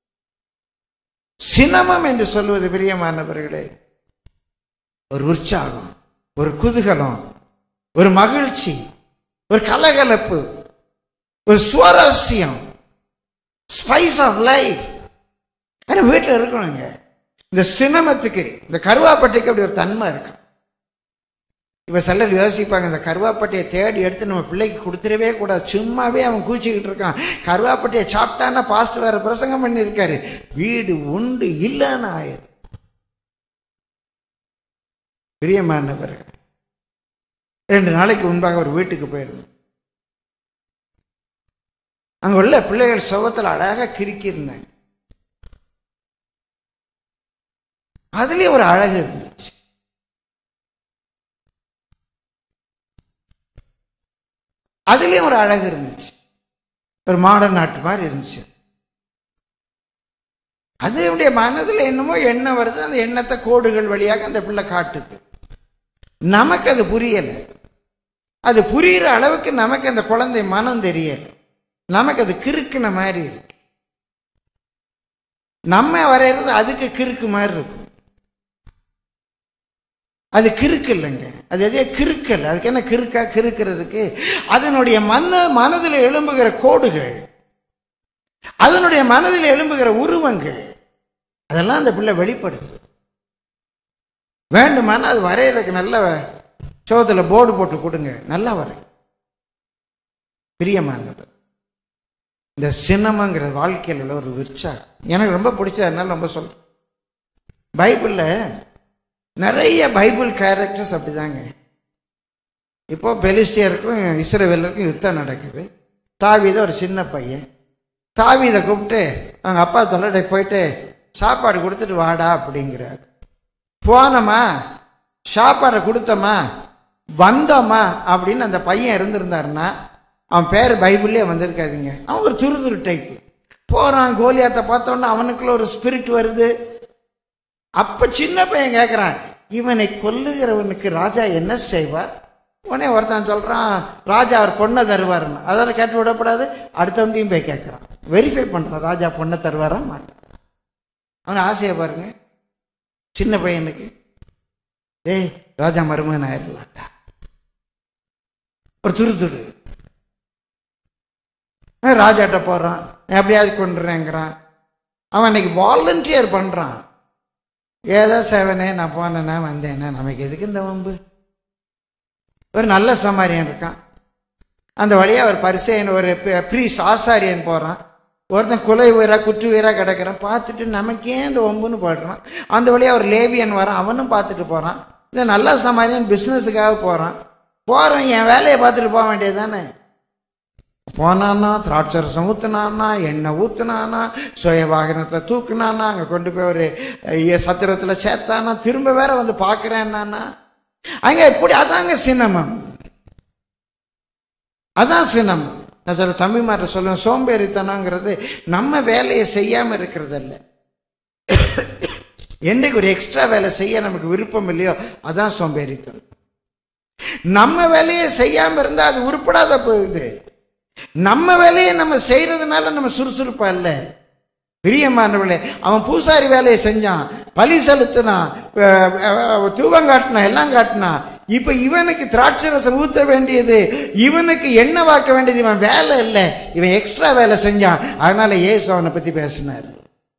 சினமம் என்று சொல்வது பிரியமானவர்களே ஒரு உற்சாகம் ஒரு குதூகலம் ஒரு மகிழ்ச்சி ஒரு கலகலப்பு ஒரு சுவாரஸ்யம் ஸ்பைஸ் ஆஃப் லைஃப் ஆனால் வீட்டில் இருக்கணுங்க இந்த சினமத்துக்கு இந்த கருவாப்பட்டைக்கு அப்படி ஒரு தன்மை இருக்கு இப்போ சிலர் யோசிப்பாங்க இந்த கருவாப்பட்டையை தேடி எடுத்து நம்ம பிள்ளைக்கு கொடுத்துடவே கூடாது சும்மாவே அவன் கூச்சிக்கிட்டு இருக்கான் கருவாப்பட்டையை சாப்பிட்டான்னா பாஸ்ட் வேற பிரசங்கம் பண்ணியிருக்காரு வீடு உண்டு இல்லைன்னு ஆயிரு பிரியமானவர்கள் ரெண்டு நாளைக்கு முன்பாக ஒரு வீட்டுக்கு போயிருந்தோம் அங்க உள்ள பிள்ளைகள் சுகத்தில் அழகாக கிறுக்கியிருந்தாங்க அதுலயும் ஒரு அழகு இருந்துச்சு அதுலயும் ஒரு அழகு இருந்துச்சு ஒரு மாடர்ன் நாட்டு மாதிரி இருந்துச்சு அதனுடைய மனதில் என்னமோ எண்ணம் வருது அந்த எண்ணத்தை கோடுகள் வழியாக அந்த பிள்ளை காட்டுது நமக்கு அது புரியல அது புரிகிற அளவுக்கு நமக்கு அந்த குழந்தை மனம் தெரியல நமக்கு அது கிறுக்குன மாதிரி இருக்கு நம்ம வரைகிறது அதுக்கு கிறுக்கு மாதிரி இருக்கும் அது கிறுக்கு இல்லைங்க அது எதையோ கிறுக்கல் அதுக்கு என்ன கிறுக்கா கிறுக்கிறதுக்கு அதனுடைய மன மனதில் எழும்புகிற கோடுகள் அதனுடைய மனதில் எழும்புகிற உருவங்கள் அதெல்லாம் அந்த பிள்ளை வெளிப்படுத்து வேண்டுமானா அது வரையறதுக்கு நல்ல சோகத்தில் போர்டு போட்டு கொடுங்க நல்லா வரை பிரியமானது இந்த சினமங்கிற வாழ்க்கையில் உள்ள ஒரு உற்சாகம் எனக்கு ரொம்ப பிடிச்சதுனால ரொம்ப சொல்றேன் பைபிளில் நிறைய பைபிள் கேரக்டர்ஸ் அப்படிதாங்க இப்போ பெலிஸ்தியருக்கும் இஸ்ரேவேலருக்கும் யுத்தம் நடக்குது தாவீத ஒரு சின்ன பையன் தாவீதை கூப்பிட்டு அவங்க அப்பா தொல்லடை போயிட்டு சாப்பாடு கொடுத்துட்டு வாடா அப்படிங்கிறார் போனோமா சாப்பாடை கொடுத்தோமா வந்தோமா அப்படின்னு அந்த பையன் இருந்திருந்தாருன்னா அவன் பேர் பைபிள்லேயே வந்திருக்காதுங்க அவன் ஒரு துரு துரு டைப்பு போகிறான் கோலியாத்தை பார்த்தோன்னா அவனுக்குள்ள ஒரு ஸ்பிரிட் வருது அப்ப சின்ன பையன் கேட்குறான் இவனை கொல்லுகிறவனுக்கு ராஜா என்ன செய்வார் உடனே ஒருத்தன் சொல்றான் ராஜா அவர் பொண்ணை தருவாருன்னு அதெல்லாம் கேட்டு விடக்கூடாது அடுத்தவன்டையும் போய் கேட்குறான் வெரிஃபை பண்றான் ராஜா பொண்ணை தருவாரா மாட்டான் அவன் ஆசையை பாருங்க சின்ன பையனுக்கு டேய் ராஜா மருமகன் ஆயிடலாம்டா ஒரு துரு துரு அவன் ராஜாட்ட போறான் நான் எப்படியாவது கொண்டுறேங்கிறான் அவன் அன்னைக்கு வாலண்டியர் பண்றான் ஏதோ சேவனே நான் போனேன்னா வந்தேன்னா நமக்கு எதுக்கு இந்த வம்பு ஒரு நல்ல சமாரியன் இருக்கான் அந்த வழியா ஒரு பரிசையன் ஒரு ப்ரீஸ்ட் ஆசாரியன் போறான் ஒருத்தன் குலை உயிரா குற்று உயிரா கிடக்கிறான் பார்த்துட்டு நமக்கே இந்த வம்புன்னு போடுறான் அந்த வழியா ஒரு லேவியன் வரான் அவனும் பார்த்துட்டு போறான் இந்த நல்ல சமாரியன் பிஸ்னஸுக்காக போறான் போறவன் என் வேலையை பார்த்துட்டு போக வேண்டியது தானே போனான்னா திராட்சரசம் ஊத்துனானா எண்ணெய் ஊத்துனானா சுய வாகனத்தை தூக்குனானா அங்கே கொண்டு போய் ஒரு அஹ், சத்திரத்தில் சேர்த்தானா திரும்ப வேற வந்து பார்க்குறேன்னானா அங்க இப்படி அதாங்க சினமம் அதான் சினமம் நான் சொல்ல தம்பிமார்ட்ட சொல்லுவேன் சோம்பேறித்தனங்கிறது நம்ம வேலையை செய்யாம இருக்கிறது இல்ல என்னைக்கு ஒரு எக்ஸ்ட்ரா வேலை செய்ய நமக்கு விருப்பம் இல்லையோ அதான் சோம்பேறித்தனம் நம்ம வேலையை செய்யாம இருந்தா அது உருப்படாத போகுது நம்ம வேலையை நம்ம செய்யறதுனால நம்ம சுறுசுறுப்பா இல்ல பிரியமானவர்களே அவன் பூசாரி வேலையை செஞ்சான் பலி செலுத்தினான் அஹ், அஹ், தூபம் காட்டினான் எல்லாம் காட்டினான் இப்ப இவனுக்கு திராட்சரசம் ஊத்த வேண்டியது இவனுக்கு எண்ணெய் வாக்க வேண்டியது இவன் வேலை இல்லை இவன் எக்ஸ்ட்ரா வேலை செஞ்சான் அதனால ஏசு அவனை பத்தி பேசினார்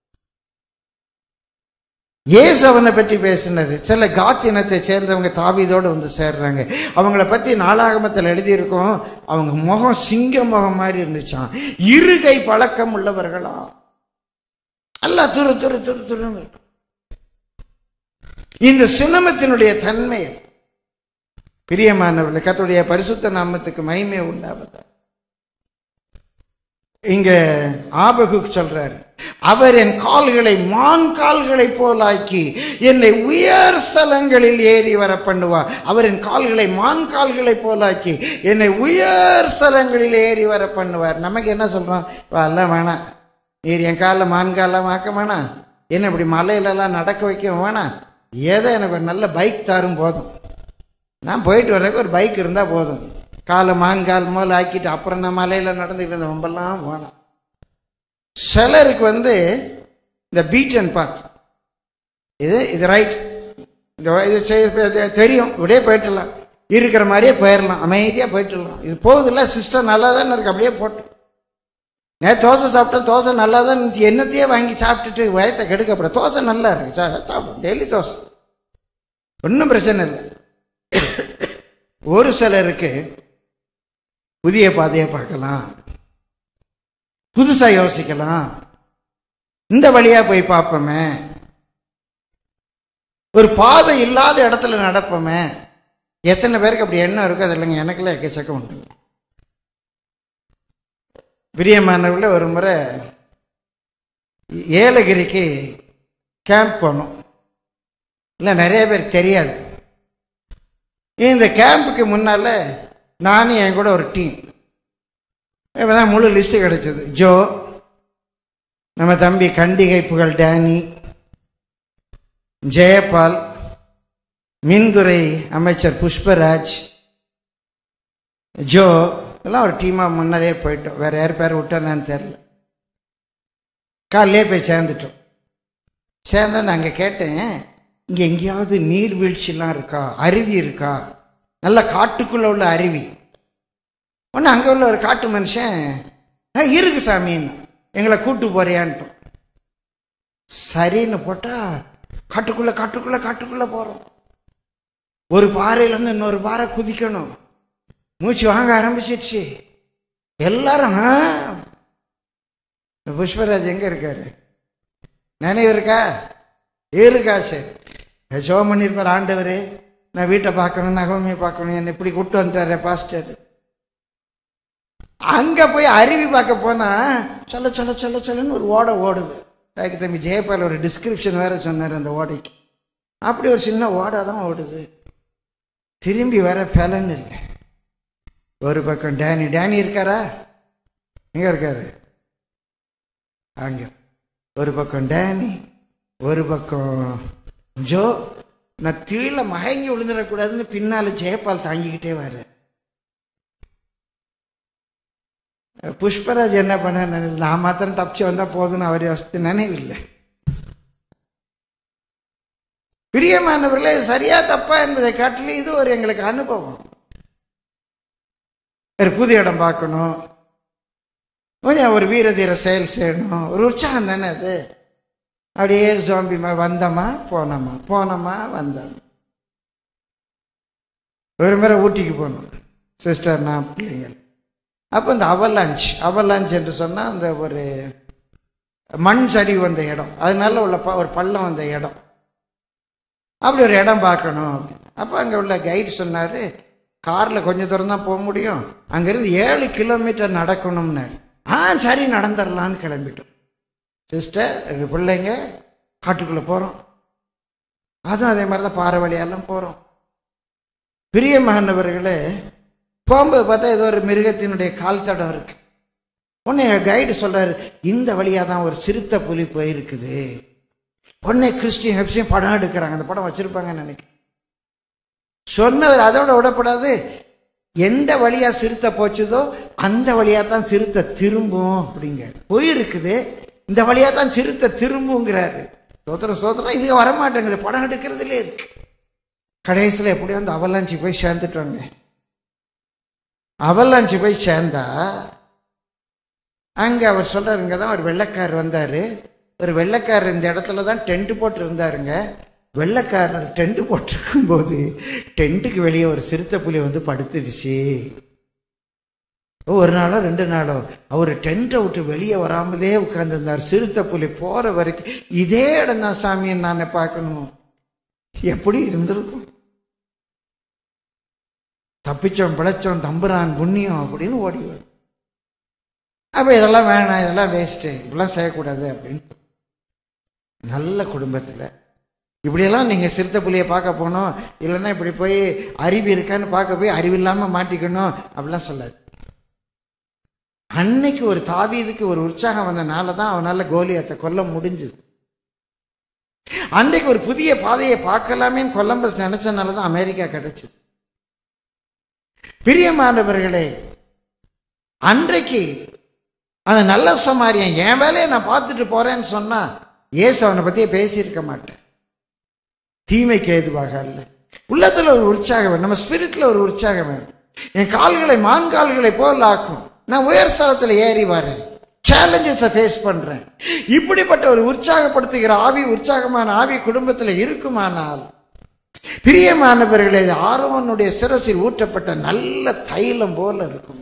ஏசு அவனை பற்றி பேசினார் சில காத் இனத்தை சேர்ந்தவங்க தாவீதோடு வந்து சேர்றாங்க அவங்கள பத்தி நாளாகமத்தில் எழுதியிருக்கோம் அவங்க முகம் சிங்க முகம் மாதிரி இருந்துச்சான் இருகை பழக்கம் உள்ளவர்களா அல்ல துரு துரு துரு துருன்னு இருக்கும். இந்த சினமத்தினுடைய தன்மை அது பிரியமானவர்களே கர்த்தருடைய பரிசுத்த நாமத்துக்கு மகிமை உண்டாவதா இங்க ஆபகுக் சொல்றார் அவர் என் கால்களை மான் கால்களைப் போலாக்கி என்னை உயர் ஸ்தலங்களில் ஏறி வர பண்ணுவார் அவர் என் கால்களை மான் கால்களைப் போலாக்கி என்னை உயர் ஸ்தலங்களில் ஏறி வர பண்ணுவார் நமக்கு என்ன சொல்றோம் எல்லாம் வேணாம் நீர் என் காலில் மான் காலம் ஆக்க வேணாம் என்ன இப்படி மலையிலலாம் நடக்க வைக்க வேணாம் ஏதோ எனக்கு ஒரு நல்ல பைக் தாரும் போதும் நான் போயிட்டு வர்றதுக்கு ஒரு பைக் இருந்தால் போதும் காலை மான்கால் மேல் ஆக்கிட்டு அப்புறம் நான் மலையில் நடந்துக்கிட்டு இருந்த ரொம்பலாம் போனேன் சிலருக்கு வந்து இந்த பீச் அண்ட் பாத் இது இது ரைட் இந்த இது செய்ய தெரியும் இப்படியே போயிட்டுலாம் இருக்கிற மாதிரியே போயிடலாம் அமைதியாக போயிட்டுலாம் இது போகுதுல்ல சிஸ்டம் நல்லா தானே இருக்கு அப்படியே போட்டு நேற்று தோசை சாப்பிட்டேன் தோசை நல்லா தான் இருந்துச்சு என்னத்தையே வாங்கி சாப்பிட்டுட்டு வயத்தை கெடுக்கப்பட தோசை நல்லா இருக்கு சாப்பிடும் டெய்லி தோசை ஒன்றும் பிரச்சனை இல்லை ஒரு சிலருக்கு புதிய பாதையை பார்க்கலாம் புதுசா யோசிக்கலாம் இந்த வழியா போய் பார்ப்போமே ஒரு பாதை இல்லாத இடத்துல நடப்போமே எத்தனை பேருக்கு அப்படி எண்ணம் இருக்கு அது இல்லைங்க எனக்குலாம் எக்கச்சக்கம் உண்டு பிரியமானவர்கள ஒரு முறை ஏலகிரிக்கு கேம்ப் போனோம் இல்லை நிறைய பேர் தெரியாது இந்த கேம்புக்கு முன்னால நானும் என் கூட ஒரு டீம் இப்போதான் முழு லிஸ்ட்டு கிடைச்சது ஜோ நம்ம தம்பி கண்டிகை புகழ் டேனி ஜெயபால் மின்துறை அமைச்சர் புஷ்பராஜ் ஜோ எல்லாம் ஒரு டீமாக முன்னாடியே போயிட்டோம் வேற யார் பேர் விட்டோன்னு தெரில காலையிலே போய் சேர்ந்துட்டோம் சேர்ந்தா நாங்கள் கேட்டேன் இங்கே எங்கேயாவது நீர்வீழ்ச்சிலாம் இருக்கா அருவி இருக்கா நல்ல காட்டுக்குள்ள உள்ள அருவி ஒன்று அங்கே உள்ள ஒரு காட்டு மனுஷன் "ஆ, இருக்கு சாமின்னு எங்களை கூட்டு போறியான்ட்டோம் சரின்னு போட்டா காட்டுக்குள்ள காட்டுக்குள்ள காட்டுக்குள்ள போறோம் ஒரு பாறையிலேருந்து இன்னொரு பாறை குதிக்கணும் மூச்சு வாங்க ஆரம்பிச்சிடுச்சு எல்லாரும் "ஆ." இந்த புஷ்பராஜ் எங்க இருக்காரு நினைவு இருக்கா இருக்கா சரி ஜோம் பண்ணியிருப்பார் ஆண்டவர் நான் வீட்டை பார்க்கணும் நகமையை பார்க்கணும் என்னை இப்படி கூப்பிட்டு வந்துட்டாரு பாஸ்டர் அங்க போய் அருவி பார்க்க போனா சொல்ல சொல்ல சொல்ல சொல்லன்னு ஒரு ஓடை ஓடுது அதுக்கு தம்பி ஜெயபால் ஒரு டிஸ்கிரிப்ஷன் வேற சொன்னார் அந்த ஓடைக்கு அப்படி ஒரு சின்ன ஓடை தான் ஓடுது திரும்பி வர பலன் இல்லை ஒரு பக்கம் டேனி டேனி இருக்காரா எங்க இருக்காரு அங்க ஒரு பக்கம் டேனி ஒரு பக்கம் ஜோ நான் கீழே மயங்கி விழுந்துடக்கூடாதுன்னு பின்னால ஜெயபால் தாங்கிக்கிட்டே வர புஷ்பராஜ் என்ன பண்ண நான் மாத்திரம் தப்பிச்சு வந்தா போதும்னு அவர் யோசித்து நினைவில்லை பிரியமானவர்களே இது சரியா தப்பா என்பதை காட்டிலும் இது ஒரு எங்களுக்கு அனுபவம் ஒரு புது இடம் பார்க்கணும் கொஞ்சம் ஒரு வீரதீர செயல் செய்யணும் ஒரு உற்சாகம் தானே அது அப்படியே ஜோம்பிமா வந்தோமா போனோமா போனோமா வந்தோமா ஒரு முறை ஊட்டிக்கு போனோம் சிஸ்டர் நான் பிள்ளைங்கள் அப்போ இந்த அவலாஞ்ச் அவலாஞ்ச் என்று சொன்னால் அந்த ஒரு மண் சரிவு வந்த இடம் அதனால உள்ள ப- ஒரு பள்ளம் வந்த இடம் அப்படி ஒரு இடம் பார்க்கணும் அப்போ அங்கே உள்ள கைடு சொன்னார் காரில் கொஞ்சம் தூரம் தான் போக முடியும் அங்கேருந்து ஏழு கிலோமீட்டர் நடக்கணும்னாரு ஆ சரி நடந்துடலான்னு கிளம்பிட்டோம் சிஸ்டர் ரெண்டு பிள்ளைங்க காட்டுக்குள்ளே போகிறோம் அதுவும் அதே மாதிரி தான் பாறை வழியெல்லாம் போகிறோம் பிரியமானவர்களே போகும்போது பார்த்தா ஏதோ ஒரு மிருகத்தினுடைய கால் தடம் இருக்கு உடனே எங்கள் கைடு சொல்றாரு இந்த வழியாக தான் ஒரு சிறுத்தை புலி போயிருக்குது உடனே கிறிஸ்டின் ஹெப்ஸையும் படம் எடுக்கிறாங்க அந்த படம் வச்சிருப்பாங்கன்னு நினைக்கிறேன் சொன்னவர் அதோட விடப்படாது எந்த வழியா சிறுத்தை போச்சுதோ அந்த வழியா தான் சிறுத்தை திரும்பும் அப்படிங்க போயிருக்குது இந்த வழியா தான் சிறுத்தை திரும்புங்கிறாரு சோத்திரம் சோத்திரம் இது வரமாட்டேங்குது படம் எடுக்கிறதுலே இருக்கு கடைசியில் எப்படியோ அந்த அவலாஞ்சி போய் சேர்ந்துட்டோங்க அவலாஞ்சி போய் சேர்ந்தா அங்க அவர் சொல்றாரு இங்க தான் ஒரு வெள்ளைக்காரர் வந்தாரு ஒரு வெள்ளைக்காரர் இந்த இடத்துல தான் டென்ட் போட்டு இருந்தாருங்க வெள்ளைக்காரர் டென்ட் போட்டிருக்கும் போது டென்ட்டுக்கு வெளியே ஒரு சிறுத்தை புலி வந்து படுத்துடுச்சு ஒரு நாளோ ரெண்டு நாளோ அவர் டென்ட்டை விட்டு வெளியே வராமலே உட்கார்ந்திருந்தார் சிறுத்தை புலி போற வரைக்கும் இதே இடம் தான் சாமியை நான் பார்க்கணும் எப்படி இருந்திருக்கும் தப்பிச்சோம் பிழைச்சோம் தம்புரான் புண்ணியம் அப்படின்னு ஓடி வரும் அப்போ இதெல்லாம் வேணாம் இதெல்லாம் வேஸ்ட்டு இப்படிலாம் செய்யக்கூடாது அப்படின்னு நல்ல குடும்பத்தில் இப்படியெல்லாம் நீங்கள் சிறுத்தை புலியை பார்க்க போனோம் இல்லைன்னா இப்படி போய் அறிவு இருக்கான்னு பார்க்க போய் அறிவு இல்லாமல் மாட்டிக்கணும் அப்படிலாம் சொல்லாது அன்னைக்கு ஒரு தாவீதுக்கு ஒரு உற்சாகம் வந்தனால தான் அவனால் கோலியத்தை கொல்ல முடிஞ்சுது அன்றைக்கு ஒரு புதிய பாதையை பார்க்கலாமேன்னு கொலம்பஸ் நினைச்சனால தான் அமெரிக்கா கிடைச்சது பிரியமானவர்களே அன்றைக்கு அந்த நல்ல சமாரியன் என் வேலையை நான் பார்த்துட்டு போறேன்னு சொன்னா இயேசு அவனை பத்தியே பேசியிருக்க மாட்டேன் தீமைக்கு ஏதுவாக அல்ல உள்ளத்துல ஒரு உற்சாகம் வேணும் நம்ம ஸ்பிரிட்ல ஒரு உற்சாகம் வேணும் என் கால்களை மான் கால்களை போல் ஆக்கும் நான் உயர் ஸ்தலத்தில் ஏறி வரேன் சேலஞ்சஸை ஃபேஸ் பண்றேன் இப்படிப்பட்ட ஒரு உற்சாகப்படுத்துகிற ஆவி உற்சாகமான ஆவி குடும்பத்தில் இருக்குமானால் பிரியமானவர்களே இது ஆரோவனுடைய சிரசில் ஊற்றப்பட்ட நல்ல தைலம் போல இருக்குமா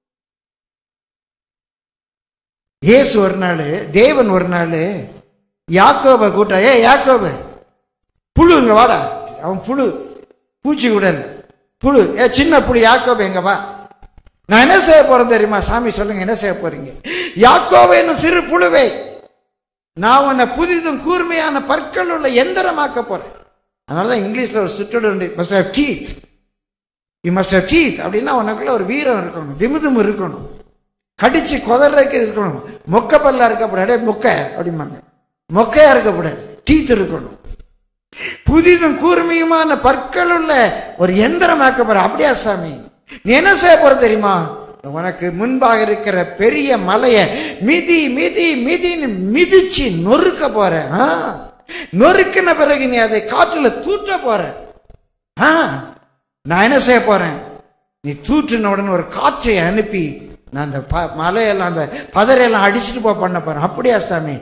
இயேசு ஒரு நாள் தேவன் ஒரு நாள் யாக்கோபை கூட்ட ஏ யாக்கோபு புழு இங்க வாடா அவன் புழு பூச்சி கூட இல்லை புழு ஏ சின்ன புழு யாக்கோபு எங்க வா நான் என்ன செய்ய போறேன் தெரியுமா சாமி சொல்லுங்க என்ன செய்ய போறீங்க யாக்கோபு என்னும் சிறு புழுவை நான் உன்னை புதிதும் கூர்மையான பற்கள் உள்ள எந்திரமாக்க போறேன் அதனால தான் இங்கிலீஷ்ல ஒரு சுற்றோடு உண்டு must have teeth you must have teeth அப்படின்னா உனக்குள்ள ஒரு வீரம் இருக்கணும் திமுதும் இருக்கணும் கடிச்சு கொதறதுக்கு இருக்கணும் மொக்க பல்லா இருக்கக்கூடாது மொக்க அப்படிம்பாங்க மொக்கையா இருக்கக்கூடாது டீத் இருக்கணும் புதிதும் கூர்மையுமான பற்கள் உள்ள ஒரு எந்திரமாக்க போற அப்படியா சாமி நீ என்ன செய்ய போற தெரியுமா உனக்கு முன்பாக இருக்கிற பெரிய மலையை மிதி மிதி மிதின்னு மிதிச்சு நொறுக்க போற ஆ? நொறுக்கின பிறகு நீ அதை காற்றுல தூற்ற போற ஆ, நான் என்ன செய்ய போறேன் நீ தூற்றின உடனே ஒரு காற்றை அனுப்பி நான் அந்த ப- மலையெல்லாம் அந்த பதரையெல்லாம் அடிச்சுட்டு போ பண்ண போறேன் அப்படியா சாமி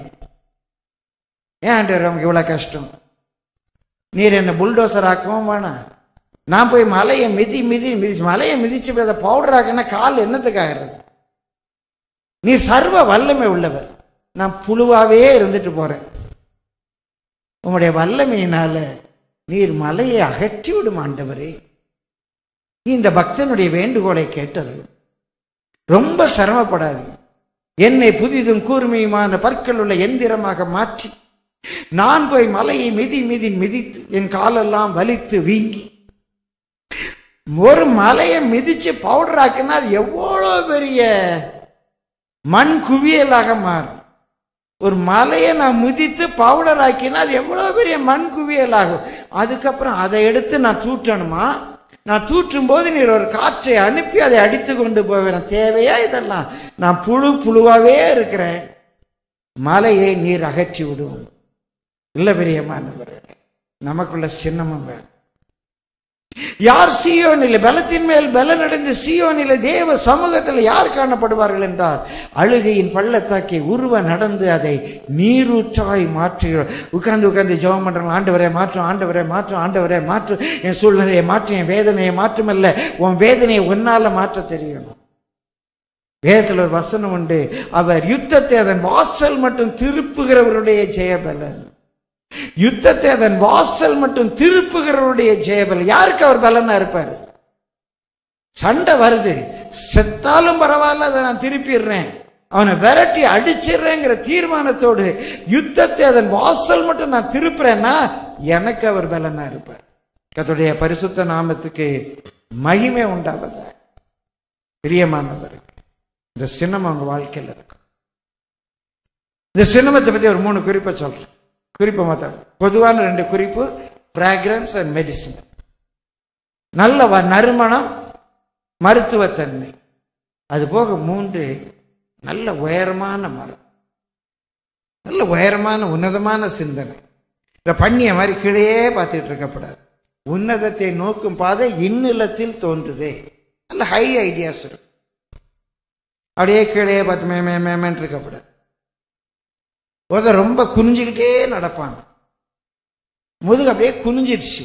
ஏன் ஆண்டவர் நமக்கு இவ்வளோ கஷ்டம் நீர் என்ன புல்டோசர் ஆக்கவும் வேணாம் நான் போய் மலையை மிதி மிதி மிதிச்சு மலையை மிதிச்சு போய் அதை பவுடர் ஆக்கினா கால் என்னத்துக்காகிறது நீ சர்வ வல்லமை உள்ளவர் நான் புழுவாவே இருந்துட்டு போறேன் உங்களுடைய வல்லமையினால நீர் மலையை அகற்றி விடும் ஆண்டவரே நீ இந்த பக்தனுடைய வேண்டுகோளை கேட்டது ரொம்ப சிரமப்படாது என்னை புதிதும் கூர்மையுமான பற்கள் உள்ள எந்திரமாக மாற்றி நான் போய் மலையை மிதி மிதி மிதித்து என் காலெல்லாம் வலித்து வீங்கி ஒரு மலையை மிதிச்சு பவுடர் ஆக்கினா அது எவ்வளோ பெரிய மண் குவியலாக மாறும் ஒரு மலையை நான் மிதித்து பவுடர் ஆக்கினா அது எவ்வளோ பெரிய மண் குவியல் ஆகும் அதுக்கப்புறம் அதை எடுத்து நான் தூற்றணுமா நான் தூற்றும் போது நீர் ஒரு காற்றை அனுப்பி அதை அடித்து கொண்டு போவேன் தேவையா இதெல்லாம் நான் புழு புழுவாவே இருக்கிறேன் மலையை நீர் அகற்றி விடுவோம் இல்லை பிரியமானவர்களே நமக்குள்ள சின்னமும் வேணும் யார் சீயோனில் பலத்தின் மேல் பலனடைந்து சீயோனில் தேவ சமூகத்தில் யார் காணப்படுவார்கள் என்றால் அழுகையின் பள்ளத்தாக்கை உருவ நடந்து அதை நீரூற்றாய் மாற்றுகிறோம் உட்கார்ந்து உட்கார்ந்து ஜெபம் பண்றாங்க ஆண்டவரே மாற்றும் ஆண்டவரே மாற்றும் ஆண்டவரே மாற்றும் என் சூழ்நிலையை மாற்றும் என் வேதனையை மாற்றுமல்ல உன் வேதனையை உன்னால மாற்ற தெரியணும் வேதத்தில் ஒரு வசனம் உண்டு அவர் யுத்தத்தை அதன் வாசல் மட்டும் திருப்புகிறவருடைய ஜெயபலன் யுத்தத்தை அதன் வாசல் மட்டும் திருப்புகிறவருடைய ஜெயபலன் யாருக்கு அவர் பலனா இருப்பார் சண்டை வருது செத்தாலும் பரவாயில்ல அதை நான் திருப்பிடுறேன் அவனை விரட்டி அடிச்சிடுறேங்கிற தீர்மானத்தோடு யுத்தத்தை அதன் வாசல் மட்டும் நான் திருப்புறேன்னா எனக்கு அவர் பலனா இருப்பார் கர்த்தருடைய பரிசுத்த நாமத்துக்கு மகிமை உண்டாவதா பிரியமானவர் இந்த சின்னம் அவங்க வாழ்க்கையில் இருக்கும் இந்த சின்னமத்தை பத்தி ஒரு மூணு குறிப்பை சொல்றேன் குறிப்பை மாத்திரம் பொதுவான ரெண்டு குறிப்பு ஃப்ராக்ரன்ஸ் அண்ட் மெடிசன் நல்ல வ- நறுமணம் மருத்துவத்தன்மை அது போக மூன்று நல்ல உயரமான மரம் நல்ல உயரமான உன்னதமான சிந்தனை இந்த பண்ணிய மாதிரி கீழே பார்த்துட்டு இருக்கக்கூடாது உன்னதத்தை நோக்கும் பாதை இந்நிலத்தில் தோன்றுதே நல்ல ஹை ஐடியாஸ் இருக்கு அப்படியே கீழே பார்த்து மே மே மேமேன்னு இருக்கக்கூடாது ஒருத்தர் ரொம்ப குனிஞ்சுக்கிட்டே நடப்பாங்க முதுகு அப்படியே குனிஞ்சிடுச்சு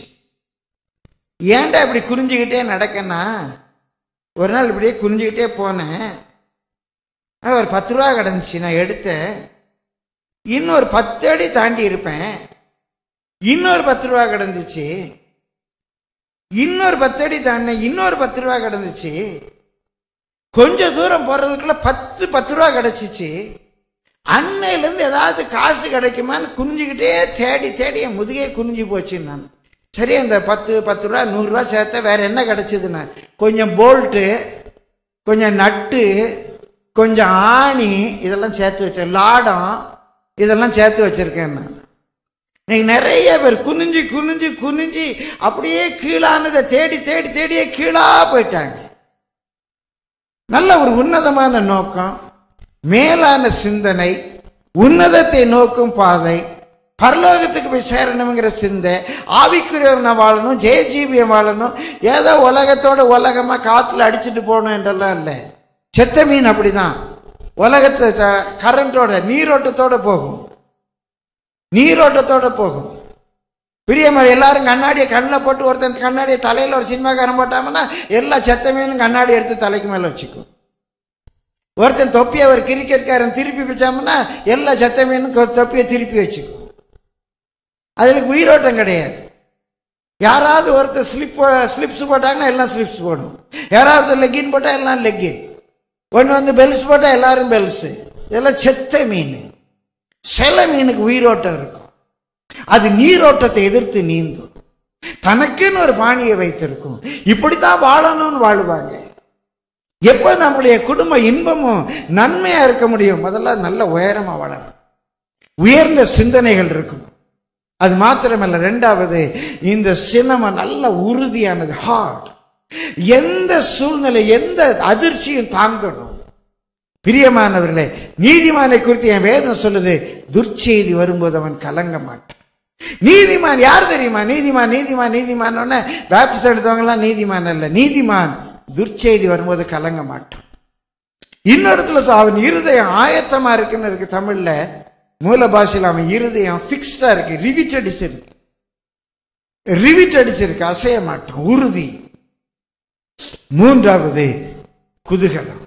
ஏன்டா இப்படி குனிஞ்சுக்கிட்டே நடக்கன்னா ஒரு நாள் இப்படியே குனிஞ்சுக்கிட்டே போனேன் ஆ, ஒரு பத்து ரூபா கிடந்துச்சு நான் எடுத்தேன் இன்னொரு பத்து அடி தாண்டி இருப்பேன் இன்னொரு பத்து ரூபா கிடந்துச்சு இன்னொரு பத்து அடி தாண்டினேன் இன்னொரு பத்து ரூபா கிடந்துச்சு கொஞ்ச தூரம் போறதுக்குள்ள பத்து பத்து ரூபா கிடைச்சிச்சு அன்னையிலேருந்து ஏதாவது காசு கிடைக்குமான்னு குனிஞ்சுக்கிட்டே தேடி தேடி என் முதுகே குனிஞ்சு போச்சு நான் சரி அந்த பத்து பத்து ரூபா நூறுரூவா சேர்த்த வேற என்ன கிடைச்சதுன்னா கொஞ்சம் போல்ட்டு கொஞ்சம் நட்டு கொஞ்சம் ஆணி இதெல்லாம் சேர்த்து வச்சேன் லாடம் இதெல்லாம் சேர்த்து வச்சிருக்கேன் நான் இன்னைக்கு நிறைய பேர் குனிஞ்சு குனிஞ்சு குனிஞ்சு அப்படியே கீழானதை தேடி தேடி தேடியே கீழா போயிட்டாங்க நல்ல ஒரு உன்னதமான நோக்கம் மேலான சிந்தனை உன்னதத்தை நோக்கும் பாதை பரலோகத்துக்கு போய் சேரணுங்கிற சிந்தை ஆவிக்குரியவனை வாழணும் ஜெயஜீவியம் வாழணும் ஏதோ உலகத்தோட உலகமா காத்துல அடிச்சுட்டு போகணும் என்றெல்லாம் இல்லை செத்த மீன் அப்படிதான் உலகத்தை த- கரண்டோட நீரோட்டத்தோட போகும் நீரோட்டத்தோட போகும் பிரியமலை எல்லாரும் கண்ணாடியை கண்ணில் போட்டு ஒருத்தன் கண்ணாடியை தலையில் ஒரு சினிமாக்காரன் போட்டாங்கன்னா எல்லா செத்த மீனும் கண்ணாடி எடுத்து தலைக்கு மேலே வச்சுக்கும் ஒருத்தன் தொப்பியை ஒரு கிரிக்கெட்காரன் திருப்பி வச்சாங்கன்னா எல்லா செத்த மீனும் கொ- தொப்பியை திருப்பி வச்சுக்கும் அதுக்கு உயிரோட்டம் கிடையாது யாராவது ஒருத்தர் ஸ்லிப் ஸ்லிப்ஸ் போட்டாங்கன்னா எல்லாம் ஸ்லிப்ஸ் போடும் யாராவது லெக்கின் போட்டால் எல்லாம் லெக்கின் ஒன்று வந்து பெல்ஸ் போட்டால் எல்லாரும் பெல்ஸ் இதெல்லாம் செத்த மீன் சில மீனுக்கு உயிரோட்டம் இருக்கும் அது நீரோட்டத்தை எதிர்த்து நீந்தும் தனக்குன்னு ஒரு பாணியை வைத்திருக்கும் இப்படித்தான் வாழணும்னு வாழுவாங்க எப்போ நம்முடைய குடும்ப இன்பமும் நன்மையா இருக்க முடியும் முதல்ல நல்ல உயரமா வளரும் உயர்ந்த சிந்தனைகள் இருக்கும் அது மாத்திரமல்ல ரெண்டாவது இந்த சினம நல்ல உறுதியானது ஹார்ட் எந்த சூழ்நிலை எந்த அதிர்ச்சியும் தாங்கணும் பிரியமானவர்களே நீதிமானை குறித்து என் வேதம் சொல்லுது துர்ச்செய்தி வரும்போது அவன் கலங்க மாட்டான் நீதிமான் யார் தெரியுமா நீதிமான் நீதிமான் நீதிமான் பேப்டிஸ்ட் எடுத்தவங்கலாம் நீதிமான் அல்ல நீதிமான் துர்ச்செய்தி வரும்போது கலங்க மாட்டான் இன்னொரு இடத்துல சொ- அவன் இருதயம் ஆயத்தமா இருக்குன்னு இருக்கு தமிழ்ல மூல பாஷையில் அவன் இருதயம் ஃபிக்ஸ்டா இருக்கு ரிவிட் அடிச்சிருக்கு ரிவிட் அடிச்சிருக்கு அசைய மாட்டான் உறுதி மூன்றாவது குதூகலம்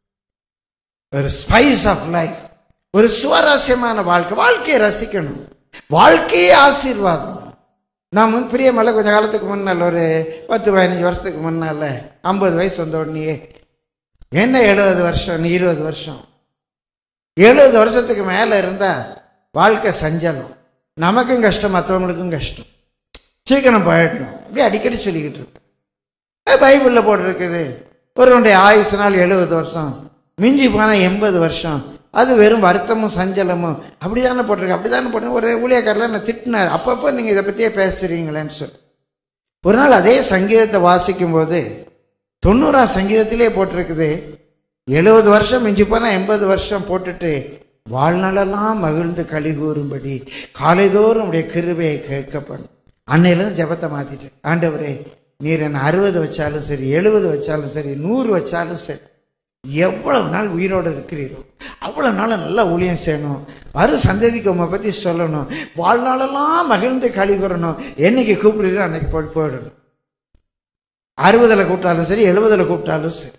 ஒரு ஸ்பைஸ் ஆஃப் லைஃப் ஒரு சுவாரஸ்யமான வாழ்க்கை வாழ்க்கையை ரசிக்கணும் வாழ்க்கையே ஆசீர்வாதம் நான் முன் பிரியமல்ல கொஞ்ச காலத்துக்கு முன்னால் ஒரு பத்து பதினஞ்சு வருஷத்துக்கு முன்னால ஐம்பது வயசு வந்த உடனேயே என்ன எழுபது வருஷம் நீ இருபது வருஷம் எழுபது வருஷத்துக்கு மேலே இருந்தா வாழ்க்கை சஞ்சலம் நமக்கும் கஷ்டம் மற்றவங்களுக்கும் கஷ்டம் சீக்கிரம் போயிடணும் இப்படி அடிக்கடி சொல்லிக்கிட்டு இருக்கு அது பைபிளில் போட்டிருக்குது ஒருவனுடைய ஆயுசு நாள் எழுபது வருஷம் மிஞ்சி போனால் எண்பது வருஷம் அது வெறும் வருத்தமும் சஞ்சலமும் அப்படி தானே போட்டிருக்கு அப்படி தானே போட்டு ஒரு ஊழியக்காரில் என்ன திட்டினார் அப்பப்போ நீங்கள் இதை பற்றியே பேசுறீங்களேன்னு சொல்லி ஒரு நாள் அதே சங்கீதத்தை வாசிக்கும் போது தொண்ணூறாம் சங்கீதத்திலே போட்டிருக்குது எழுபது வருஷம் மிஞ்சி போனால் எண்பது வருஷம் போட்டுட்டு வாழ்நாளெல்லாம் மகிழ்ந்து களி கூறும்படி காலைதோறும் உடைய கிருபையை கேட்கப்படும் அன்னையிலேருந்து ஜெபத்தை மாற்றிட்டேன் ஆண்டவரே நீர் என்ன அறுபது வச்சாலும் சரி எழுபது வச்சாலும் சரி நூறு வச்சாலும் சரி எவ்வளவு நாள் உயிரோடு இருக்கிறீரோ அவ்வளவு நாள் நல்லா ஊழியம் செய்யணும் வரும் சந்ததிக்கு உங்களை பற்றி சொல்லணும் வாழ்நாளெல்லாம் மகிழ்ந்து களி கூறணும் என்னைக்கு கூப்பிடுறீரோ அன்னைக்கு போய் போயிடணும் அறுபதுல கூப்பிட்டாலும் சரி எழுபதுல கூப்பிட்டாலும் சரி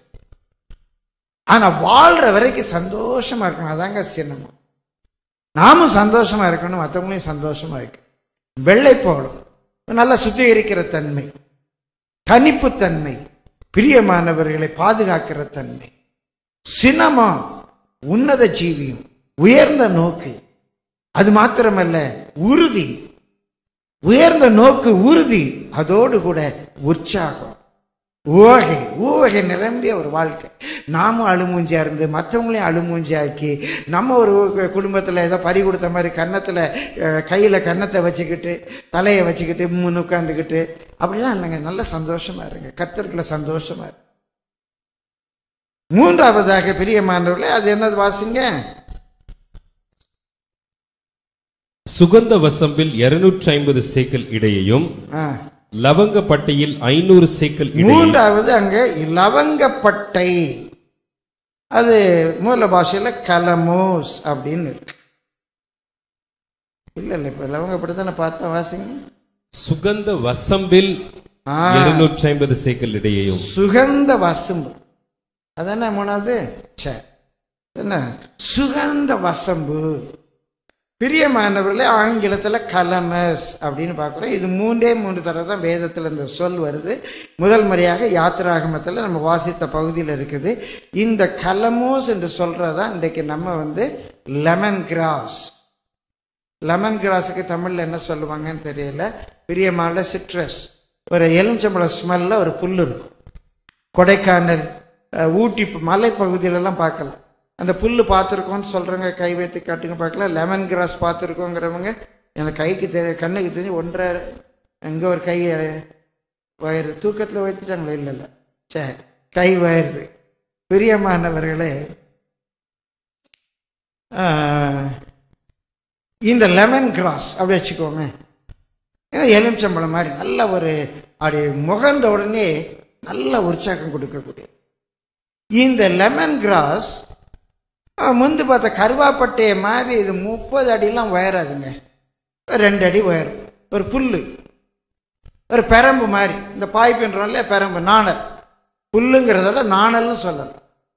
ஆனா வாழ்ற வரைக்கும் சந்தோஷமா இருக்கணும் அதாங்க சின்னமும் நாமும் சந்தோஷமா இருக்கணும் மற்றவங்களையும் சந்தோஷமா இருக்கணும் வெள்ளை போலும் நல்ல சுத்திகரிக்கிற தன்மை தனிப்புத்தன்மை பிரியமானவர்களை பாதுகாக்கிற தன்மை சினமம் உன்னத ஜீவியம் உயர்ந்த நோக்கு அது மாத்திரமல்ல உறுதி உயர்ந்த நோக்கு உறுதி அதோடு கூட உற்சாகம் ஊவகை ஊவகை நிரம்பிய ஒரு வாழ்க்கை நாமும் அழுமூஞ்சியா இருந்து மற்றவங்களையும் அழுமூஞ்சி ஆக்கி நம்ம ஒரு குடும்பத்தில் ஏதோ பறி கொடுத்த மாதிரி கன்னத்தில் கையில் கன்னத்தை வச்சுக்கிட்டு தலையை வச்சுக்கிட்டு முன்னு உட்காந்துக்கிட்டு அப்படிலாம் இல்லைங்க நல்ல சந்தோஷமா இருங்க கத்தர்களை சந்தோஷமா இருங்க மூன்றாவதாக பிரியமானவர்களே அது என்னது வாசிங்க சுகந்த வசம்பில் 250 ஐம்பது சேக்கல் இடையையும் ஆ. லவங்கப்பட்டையில் ஐநூறு சேக்கல் இடையே மூன்றாவது அங்க லவங்கப்பட்டை அது மூல பாஷையில கலமோஸ் அப்படின்னு இருக்கு இல்ல இல்ல இப்ப லவங்கப்பட்டை தானே பார்த்தோம் வாசிங்க சுகந்த வசம்பில் ஆ. 250 ஐம்பது சேக்கல் இடையையும் சுகந்த வசம்பு அதானே மூணாவது சரி என்ன சுகந்த வசம்பு பிரியமானவர்களே ஆங்கிலத்தில் கலமஸ் அப்படின்னு பார்க்குறோம் இது மூன்றே மூன்று தடவை தான் வேதத்தில் இந்த சொல் வருது முதல் முறையாக யாத்திராகமத்தில் நம்ம வாசித்த பகுதியில் இருக்குது இந்த கலமோஸ் என்று சொல்கிறது தான் இன்றைக்கு நம்ம வந்து லெமன் கிராஸ் லெமன் கிராஸுக்கு தமிழில் என்ன சொல்லுவாங்கன்னு தெரியல பிரியமான சிட்ரஸ் ஒரு எலுமிச்சம்பழம் ஸ்மெல்ல ஒரு புல் இருக்கும் கொடைக்கானல் அஹ், ஊட்டி மலைப்பகுதியிலலாம் பார்க்கலாம் அந்த புல் பார்த்துருக்கோன்னு சொல்கிறவங்க கை வைத்து காட்டுங்க பார்க்கலாம் லெமன் கிராஸ் பார்த்துருக்கோங்கிறவங்க எனக்கு கைக்கு தெரிய கண்ணுக்கு தெரிஞ்சு ஒன்றரை எங்கே ஒரு கை வயிறு தூக்கத்தில் வைத்துட்டாங்களோ இல்லை இல்லை சரி கை வயிறு பிரியமானவர்களே ஆஹ், இந்த லெமன் கிராஸ் அப்படி வச்சுக்கோங்க ஏன்னா எலுமிச்சம்பழம் மாதிரி நல்ல ஒரு அப்படி முகர்ந்த உடனே நல்ல உற்சாகம் கொடுக்கக்கூடிய இந்த லெமன் கிராஸ் முந்து பார்த்த கருவாப்பட்டையை மாதிரி இது முப்பது அடிலாம் உயராதுங்க ரெண்டு அடி உயரும் ஒரு புல்லு ஒரு பெரம்பு மாதிரி இந்த பாய் பின்றோம்ல பெரம்பு நாணல் புல்லுங்கிறதோட நாணல்னு சொல்லலாம்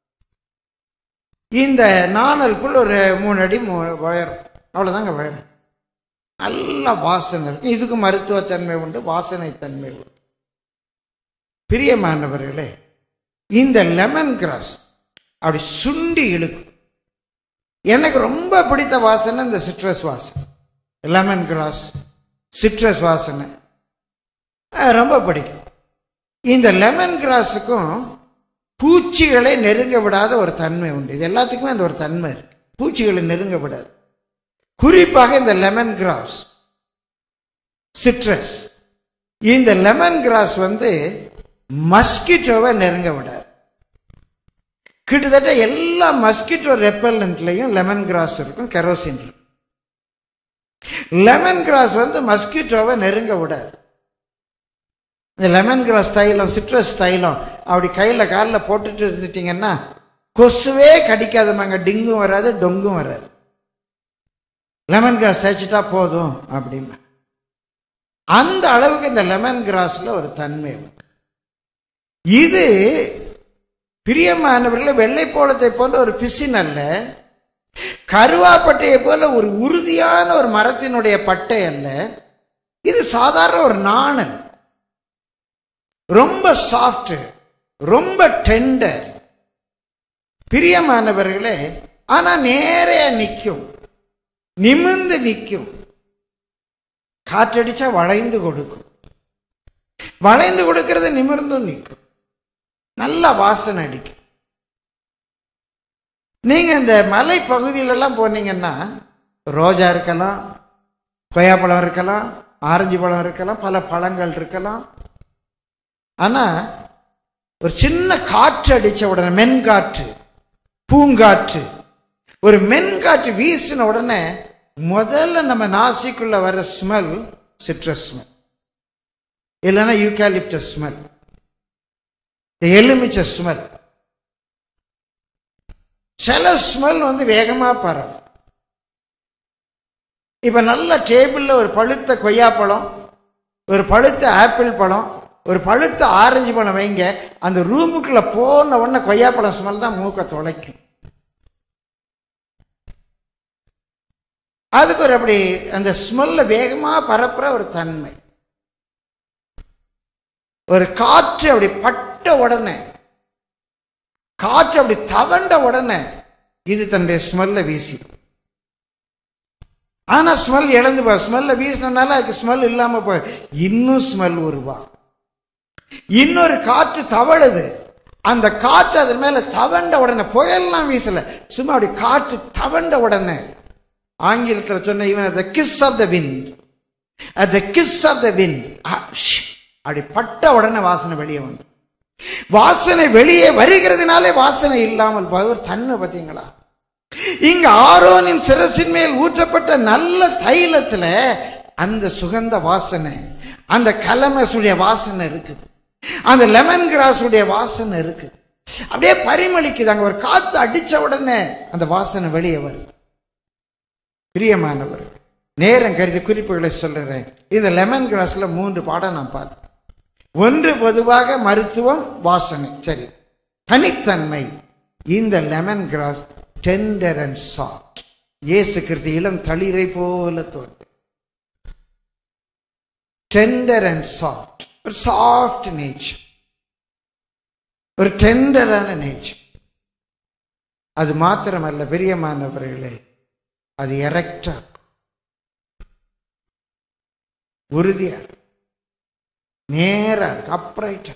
இந்த நாணல் புல் ஒரு மூணு அடி மூ உயரும் அவ்வளோதாங்க உயரும் நல்ல வாசனை இருக்கும் இதுக்கு மருத்துவத்தன்மை உண்டு வாசனை தன்மை உண்டு பிரியமானவர்களே இந்த லெமன் கிராஸ் அப்படி சுண்டி இழுக்கும் எனக்கு ரொம்ப பிடித்த வாசனை இந்த சிட்ரஸ் வாசனை லெமன் கிராஸ் சிட்ரஸ் வாசனை அஹ், ரொம்ப பிடிக்கும் இந்த லெமன் கிராஸுக்கும் பூச்சிகளை நெருங்க விடாத ஒரு தன்மை உண்டு இது எல்லாத்துக்குமே அந்த ஒரு தன்மை இருக்கு பூச்சிகளை நெருங்க விடாது குறிப்பாக இந்த லெமன் கிராஸ் சிட்ரஸ் இந்த லெமன் கிராஸ் வந்து மஸ்கிட்டோவை நெருங்க விடாது கிட்டத்தட்ட எல்லா மஸ்கிட்டோ ரெப்பல்லண்ட்லையும் லெமன் கிராஸ் இருக்கும் கெரோசின் இருக்கும் லெமன் கிராஸ் வந்து மஸ்கிட்டோவை நெருங்க விடாது இந்த லெமன் கிராஸ் தைலம் சிட்ரஸ் தைலம் அப்படி கையில் காலில் போட்டுட்டு இருந்துட்டீங்கன்னா கொசுவே கடிக்காதமாங்க டிங்கும் வராது டொங்கும் வராது லெமன் கிராஸ் தேய்ச்சிட்டா போதும் அப்படிமா அந்த அளவுக்கு இந்த லெமன் கிராஸ்ல ஒரு தன்மை உண்டு. இது பிரியமானவர்களே வெள்ளை போலத்தை போன்ற ஒரு பிசின் அல்ல கருவாப்பட்டையை போல ஒரு உறுதியான ஒரு மரத்தினுடைய பட்டை அல்ல இது சாதாரண ஒரு நாணல் ரொம்ப சாஃப்ட் ரொம்ப டெண்டர் பிரியமானவர்களே ஆனா நேரையா நிற்கும் நிமிர்ந்து நிற்கும் காற்றடிச்சா வளைந்து கொடுக்கும் வளைந்து கொடுக்கறது நிமிர்ந்தும் நிற்கும் நல்ல வாசனை அடிக்கும் நீங்க இந்த மலை பகுதியிலெல்லாம் போனீங்கன்னா ரோஜா இருக்கலாம் கொய்யாப்பழம் இருக்கலாம் ஆரஞ்சு பழம் இருக்கலாம் பல பழங்கள் இருக்கலாம் ஆனா ஒரு சின்ன காற்று அடிச்ச உடனே மென்காற்று பூங்காற்று ஒரு மென்காற்று வீசின உடனே முதல்ல நம்ம நாசிக்குள்ள வர ஸ்மெல் சிட்ரஸ் ஸ்மெல் இல்லைன்னா யூகாலிப்டஸ் ஸ்மெல் எலுமிச்ச ஸ்மெல் சில ஸ்மெல் வந்து வேகமா பரவும் இப்ப நல்ல டேபிள்ல ஒரு பழுத்த கொய்யாப்பழம் ஒரு பழுத்த ஆப்பிள் பழம் ஒரு பழுத்த ஆரஞ்சு பழம் வைங்க அந்த ரூமுக்குள்ள போன உடனே கொய்யாப்பழம் ஸ்மெல் தான் மூக்க துளைக்கும் அதுக்கு ஒரு அப்படி அந்த ஸ்மெல்ல வேகமா பரப்புற ஒரு தன்மை ஒரு காற்று அப்படி பட்ட உடனே காற்று அப்படி தவண்ட உடனே இது தன்னுடைய ஸ்மெல்ல வீசி ஆனா ஸ்மெல் இழந்து போ ஸ்மெல்ல வீசினால அதுக்கு ஸ்மெல் இல்லாம போய் இன்னும் ஸ்மெல் உருவா இன்னொரு காற்று தவழுது அந்த காற்று அதன் மேல தவண்ட உடனே புயல்லாம் வீசல சும்மா அப்படி காற்று தவண்ட உடனே ஆங்கிலத்தில் சொன்ன இவன் the kiss of the wind at the kiss of the wind அப்படி பட்ட உடனே வாசனை வெளியே வந்து வாசனை வெளியே வருகிறதுனாலே வாசனை இல்லாமல் போய் ஒரு தன்மை பார்த்தீங்களா இங்க ஆரோனின் சிரசின் மேல் ஊற்றப்பட்ட நல்ல தைலத்துல அந்த சுகந்த வாசனை அந்த கலமசுடைய வாசனை இருக்குது அந்த லெமன் கிராஸுடைய வாசனை இருக்குது அப்படியே பரிமளிக்குது அங்க ஒரு காத்து அடிச்ச உடனே அந்த வாசனை வெளியே வருது பிரியமானவர் நேரம் கருதி குறிப்புகளை சொல்லுறேன் இந்த லெமன் கிராஸ்ல மூன்று பாடம் நான் பார்த்தேன் ஒன்று பொதுவாக மருத்துவம் வாசனை சரி தனித்தன்மை இந்த lemon grass tender and soft இயேசு கிறிஸ்து இளம் தளிரை போல தோன்று டெண்டர் அண்ட் சாஃப்ட் ஒரு சாஃப்ட் நேச்சர் ஒரு டெண்டரான நேச்சர் அது மாத்திரமல்ல பிரியமானவர்களே அது எரெக்டா உறுதியா இருக்கு. நேரா இருக்கு அப்ரைட்டா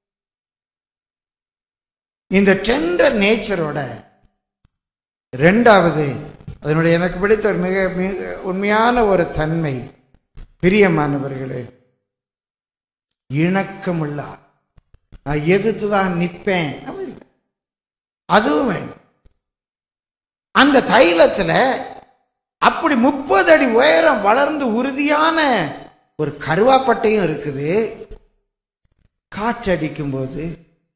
இந்த டெண்டர் நேச்சரோட ரெண்டாவது அதனுடைய எனக்கு பிடித்த ஒரு மிக மிக உண்மையான ஒரு தன்மை பிரியமானவர்களே இணக்கமுள்ள ஆள். நான் எதிர்த்து தான் நிற்பேன் அப்படி இல்லை. அதுவும் வேணும் அந்த தைலத்துல அப்படி முப்பது அடி உயரம் வளர்ந்து உறுதியான ஒரு கருவாப்பட்டையும் இருக்குது காற்றடிக்கும் போது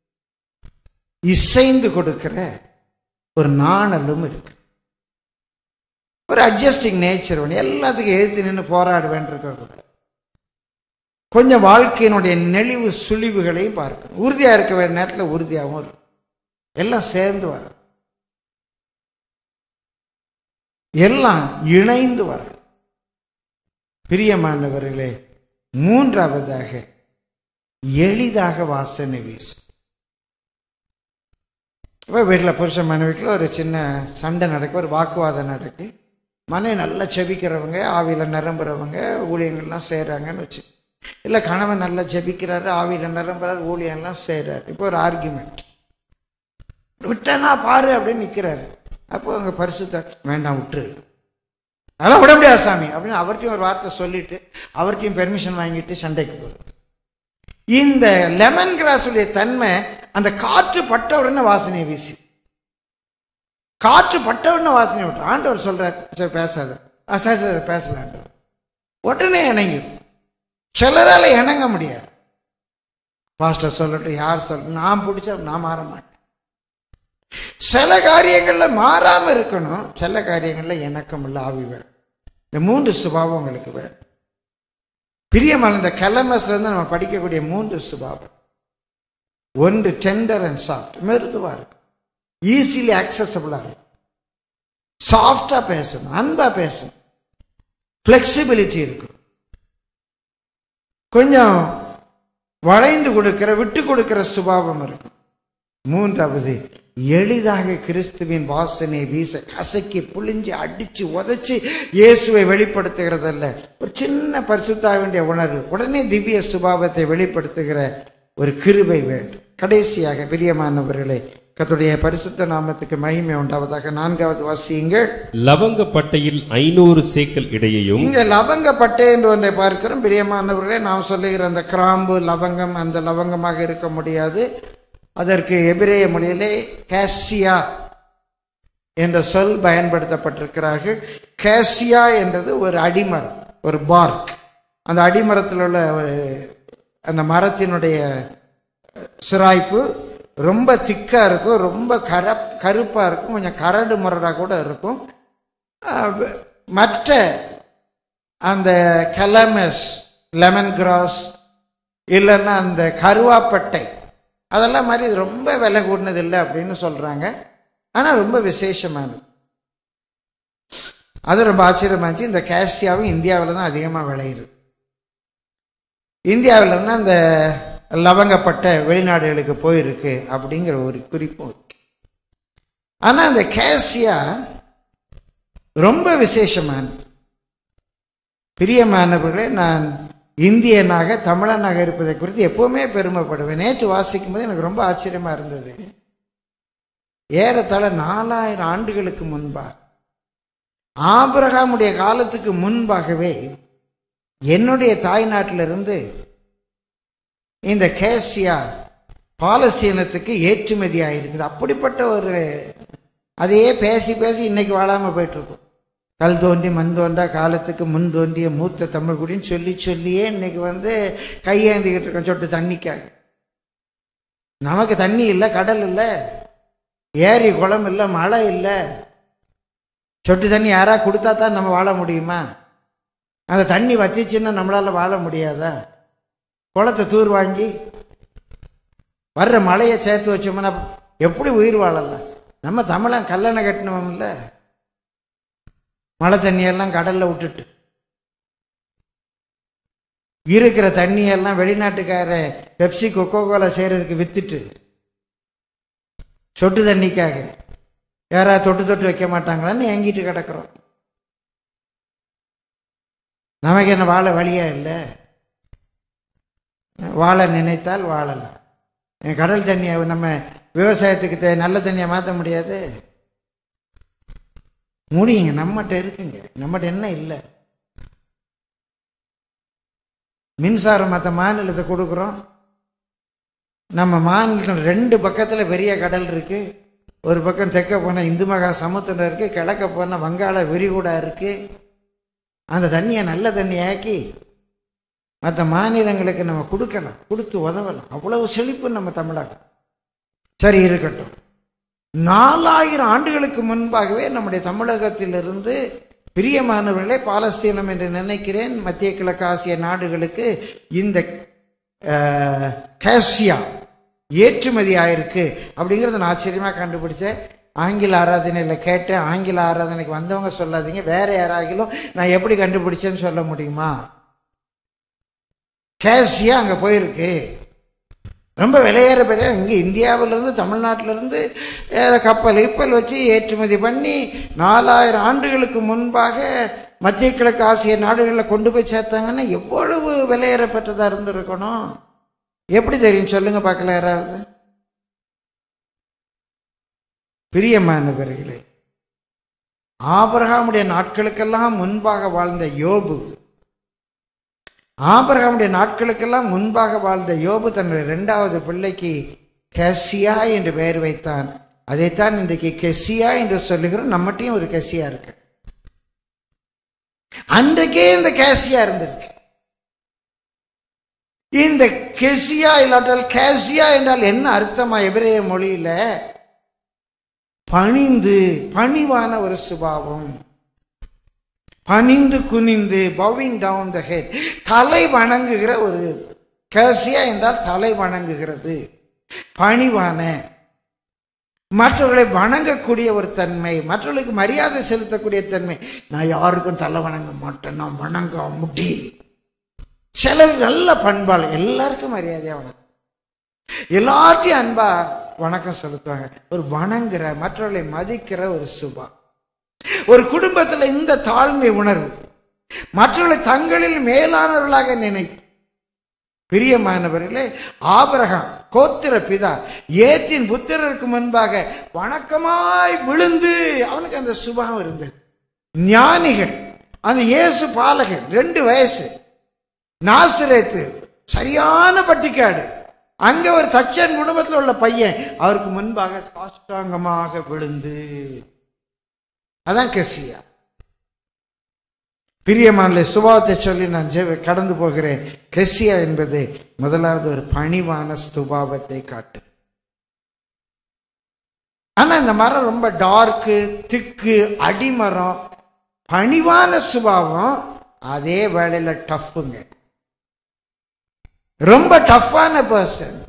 இசைந்து கொடுக்கிற ஒரு நாணலும் இருக்கு ஒரு அட்ஜஸ்டிங் நேச்சர் ஒன்று எல்லாத்துக்கும் எதிர்த்து நின்று போராடுவேன் இருக்கக்கூடாது கொஞ்சம் வாழ்க்கையினுடைய நெளிவு சுழிவுகளையும் பார்க்கணும் உறுதியா இருக்க வேண்டிய நேரத்தில் உறுதியாகவும் இருக்கும் எல்லாம் சேர்ந்து வரும் எல்லாம் இணைந்து வரும் பிரியமானவர்களே மூன்றாவதாக எளிதாக வாசனை வீசும் இப்போ வீட்டில் புருஷன் மனைவிக்குள்ள ஒரு சின்ன சண்டை நடக்கு ஒரு வாக்குவாதம் நடக்கு மனைவி நல்லா செபிக்கிறவங்க ஆவியில் நிரம்புறவங்க ஊழியங்கள்லாம் செய்கிறாங்கன்னு வச்சு இல்லை கணவன் நல்லா ஜெபிக்கிறாரு ஆவியில் நிரம்புறாரு ஊழியம்லாம் செய்கிறாரு இப்போ ஒரு ஆர்கியூமெண்ட் விட்டேனா பாரு அப்படின்னு நிற்கிறாரு அப்போ அங்கே பரிசுத்த வேண்டாம் விட்டுரு அதெல்லாம் விட முடியாது சாமி அப்படின்னு அவர்கிட்டயும் ஒரு வார்த்தை சொல்லிட்டு அவர்கிட்டயும் பெர்மிஷன் வாங்கிட்டு சண்டைக்கு போகுது இந்த லெமன் கிராஸுடைய தன்மை அந்த காற்று பட்ட உடனே வாசனையை வீசி காற்று பட்ட உடனே வாசனை விட்டு ஆண்டவர் சொல்றார் சரி பேசாத ஆ, சரி சரி பேசல ஆண்டவர் உடனே இணங்கும் சிலரால இணங்க முடியாது பாஸ்டர் சொல்லட்டும் யார் சொல்லட்டும் நான் பிடிச்சா நான் மாற மாட்டேன் சில காரியங்கள்ல மாறாம இருக்கணும் சில காரியங்கள்ல இணக்கம் இல்ல ஆவி வேணும் இந்த மூன்று சுபாவம் உங்களுக்கு வேணும் பிரியமான இந்த கலமஸ்ல இருந்து நம்ம படிக்கக்கூடிய மூன்று சுபாவம் ஒன்று டெண்டர் அண்ட் சாஃப்ட் மிருதுவா இருக்கும் ஈஸிலி அக்சசபிளா இருக்கும் சாஃப்டா பேசணும் அன்பா பேசணும் ஃபிளெக்சிபிலிட்டி இருக்கும் கொஞ்சம் வளைந்து கொடுக்கிற விட்டு கொடுக்கிற சுபாவம் இருக்கும் மூன்றாவது எளிதாக கிறிஸ்துவின் வாசனை வீச கசக்கி புளிஞ்சு அடிச்சு உதைச்சு இயேசுவை வெளிப்படுத்துகிறதல்ல ஒரு சின்ன பரிசுத்தாவினுடைய உணர்வு உடனே திவ்ய சுபாவத்தை வெளிப்படுத்துகிற ஒரு கிருபை வேண்டும் கடைசியாக பிரியமானவர்களே கர்த்தருடைய பரிசுத்த நாமத்துக்கு மகிமை உண்டாவதாக நான்காவது வாசியுங்கள் லவங்கப்பட்டையில் ஐநூறு சேக்கல் இடையையும் இங்க லவங்க பட்டை என்று ஒன்றை பார்க்கிறோம் பிரியமானவர்களே நாம் சொல்லுகிற அந்த கிராம்பு லவங்கம் அந்த லவங்கமாக இருக்க முடியாது அதற்கு எபிரேய மொழியிலே கேசியா என்ற சொல் பயன்படுத்தப்பட்டிருக்கிறார்கள் கேசியா என்றது ஒரு அடிமரம் ஒரு பார்க் அந்த அடிமரத்தில் உள்ள ஒரு அந்த மரத்தினுடைய சிராய்ப்பு ரொம்ப திக்கா இருக்கும் ரொம்ப கர கருப்பா இருக்கும் கொஞ்சம் கரடு முரடா கூட இருக்கும் அஹ் மற்ற அந்த கலமஸ் லெமன் கிராஸ் இல்லைன்னா அந்த கருவாப்பட்டை அதெல்லாம் மாதிரி இது ரொம்ப விலை கூடினது இல்லை அப்படின்னு சொல்றாங்க ஆனா ரொம்ப விசேஷமானது அது ரொம்ப ஆச்சரியமாச்சு இந்த கேஷியாவும் இந்தியாவில் தான் அதிகமாக விளையுது இந்தியாவில் இருந்து அந்த லவங்கப்பட்ட வெளிநாடுகளுக்கு போயிருக்கு அப்படிங்கிற ஒரு குறிப்பும் இருக்கு ஆனா அந்த கேசியா ரொம்ப விசேஷமானது பிரியமானவர்களே நான் இந்தியனாக தமிழனாக இருப்பதை குறித்து எப்பவுமே பெருமைப்படுவேன் நேற்று வாசிக்கும் போது எனக்கு ரொம்ப ஆச்சரியமா இருந்தது ஏறத்தாழ நாலாயிரம் ஆண்டுகளுக்கு முன்பாக ஆபிரகாமுடைய காலத்துக்கு முன்பாகவே என்னுடைய தாய்நாட்டிலிருந்து இந்த கேசியா பாலஸ்தீனத்துக்கு ஏற்றுமதி ஆயிருக்குது அப்படிப்பட்ட ஒரு அதையே பேசி பேசி இன்னைக்கு வாழாம போயிட்டு இருக்கோம் கல் தோன்றி மண் தோன்றா காலத்துக்கு முன் தோன்றிய மூத்த தமிழ் குடின்னு சொல்லி சொல்லியே இன்னைக்கு வந்து கையேந்திக்கிட்டு இருக்கோம் சொட்டு தண்ணிக்காக நமக்கு தண்ணி இல்லை கடல் இல்லை ஏரி குளம் இல்லை மழை இல்லை சொட்டு தண்ணி யாரா கொடுத்தா தான் நம்ம வாழ முடியுமா அந்த தண்ணி வத்திச்சுன்னா நம்மளால வாழ முடியாதா குளத்தை தூர் வாங்கி வர்ற மழையை சேர்த்து வச்சோம்னா எப்படி உயிர் வாழலாம் நம்ம தமிழன் கல்லணை கட்டினவன் இல்லை மழை தண்ணியெல்லாம் கடல்ல விட்டுட்டு இருக்கிற தண்ணியெல்லாம் வெளிநாட்டுக்கார பெப்சி கொக்கோ கோலா செய்யறதுக்கு வித்துட்டு சொட்டு தண்ணிக்காக யாராவது தொட்டு தொட்டு வைக்க மாட்டாங்களான்னு ஏங்கிட்டு கிடக்குறோம் நமக்கு என்ன வாழ வழியா இல்லை வாழ நினைத்தால் வாழலாம் என் கடல் தண்ணியை நம்ம விவசாயத்துக்கு தே நல்ல தண்ணியை மாற்ற முடியாது முடியுங்க நம்மகிட்ட இருக்குங்க நம்மகிட்ட என்ன இல்லை மின்சாரம் மற்ற மாநிலத்தை கொடுக்குறோம் நம்ம மாநிலத்தில் ரெண்டு பக்கத்தில் பெரிய கடல் இருக்கு ஒரு பக்கம் தெற்க போனால் இந்து மகா சமுத்திரம் இருக்கு கிழக்க போனால் வங்காள விரிகுடா இருக்கு அந்த தண்ணியை நல்ல தண்ணியாக்கி மற்ற மாநிலங்களுக்கு நம்ம கொடுக்கலாம் கொடுத்து உதவலாம் அவ்வளவு செழிப்பு நம்ம தமிழகம் சரி இருக்கட்டும் நாலாயிரம் ஆண்டுகளுக்கு முன்பாகவே நம்முடைய தமிழகத்திலிருந்து பிரியமானவர்களே பாலஸ்தீனம் என்று நினைக்கிறேன் மத்திய கிழக்கு ஆசிய நாடுகளுக்கு இந்த அஹ், கேசியா ஏற்றுமதி ஆயிருக்கு அப்படிங்கிறத நான் ஆச்சரியமாக கண்டுபிடிச்சேன் ஆங்கில ஆராதனையில் கேட்டேன் ஆங்கில ஆராதனைக்கு வந்தவங்க சொல்லாதீங்க வேற யாராகிலும் நான் எப்படி கண்டுபிடிச்சேன்னு சொல்ல முடியுமா கேசியா அங்கே போயிருக்கு ரொம்ப விலையேற பெரிய இங்கே இந்தியாவிலேருந்து தமிழ்நாட்டிலேருந்து கப்பல் கிப்பல் வச்சு ஏற்றுமதி பண்ணி நாலாயிரம் ஆண்டுகளுக்கு முன்பாக மத்திய கிழக்கு ஆசிய நாடுகளில் கொண்டு போய் சேர்த்தாங்கன்னா எவ்வளவு விலையேற பெற்றதாக இருந்திருக்கணும் எப்படி தெரியும் சொல்லுங்க பார்க்கல யாராவது பிரியமானவர்களே ஆபிரகாமுடைய நாட்களுக்கெல்லாம் முன்பாக வாழ்ந்த யோபு ஆபிரகாமுடைய நாட்களுக்கெல்லாம் முன்பாக வாழ்ந்த யோபு தன்னுடைய இரண்டாவது பிள்ளைக்கு கெசியா என்று பெயர் வைத்தான் அதைத்தான் இன்றைக்கு கெசியா என்று சொல்லுகிறோம் நம்மகிட்டயும் ஒரு கெசியா இருக்கு அன்றைக்கே இந்த கேசியா இருந்திருக்கு இந்த கெசியா இல்லாட்டால் கேசியா என்றால் என்ன அர்த்தமா எபிரேய மொழியில பணிந்து பணிவான ஒரு சுபாவம் பணிந்து குனிந்து பவிங் டவுன் த ஹெட் தலை வணங்குகிற ஒரு கேசியா என்றால் தலை வணங்குகிறது பணிவான மற்றவர்களை வணங்கக்கூடிய ஒரு தன்மை மற்றவர்களுக்கு மரியாதை செலுத்தக்கூடிய தன்மை நான் யாருக்கும் தலை வணங்க மாட்டேன் நான் வணங்க முடி சிலர் நல்ல பண்பாள் எல்லாருக்கும் மரியாதையா வணக்கம் எல்லார்ட்டையும் அன்பா வணக்கம் செலுத்துவாங்க ஒரு வணங்குற மற்றவர்களை மதிக்கிற ஒரு சுபா ஒரு குடும்பத்தில் இந்த தாழ்மை உணர்வு மற்றவர்களை தங்களில் மேலானவர்களாக நினைத்து பிரியமானவர்களே ஆபரகம் கோத்திர பிதா ஏத்தின் புத்திரருக்கு முன்பாக வணக்கமாய் விழுந்து அவனுக்கு அந்த சுபாவம் இருந்தது ஞானிகள் அந்த இயேசு பாலகன் ரெண்டு வயசு நாசிரேத்து சரியான பட்டிக்காடு அங்க ஒரு தச்சன் குடும்பத்தில் உள்ள பையன் அவருக்கு முன்பாக சாஷ்டாங்கமாக விழுந்து அதான் கெசியா பிரியமான சுபாவத்தை சொல்லி நான் ஜெப- கடந்து போகிறேன் கெசியா என்பது முதலாவது ஒரு பணிவான சுபாவத்தை காட்டு ஆனா இந்த மரம் ரொம்ப டார்க்கு திக்கு அடிமரம் பணிவான சுபாவம் அதே வேளையில டஃப்புங்க ரொம்ப டஃப்பான பர்சன்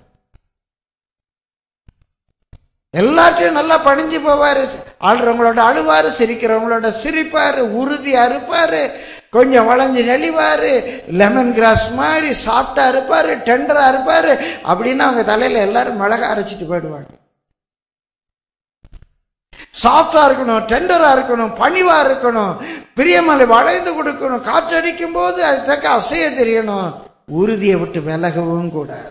எல்லாத்தையும் நல்லா பணிஞ்சு போவாரு ஆடுறவங்களோட அழுவாரு சிரிக்கிறவங்களோட சிரிப்பாரு உறுதி அறுப்பாரு கொஞ்சம் வளைஞ்சு நெளிவாரு லெமன் கிராஸ் மாதிரி சாஃப்டா இருப்பாரு டெண்டரா இருப்பாரு அப்படின்னா அவங்க தலையில எல்லாரும் மிளகா அரைச்சிட்டு போயிடுவாங்க சாஃப்டா இருக்கணும் டெண்டரா இருக்கணும் பணிவா இருக்கணும் பிரியமலை வளைந்து கொடுக்கணும் காற்றடிக்கும் போது அது தக்க அசைய தெரியணும் உறுதியை விட்டு விலகவும் கூடாது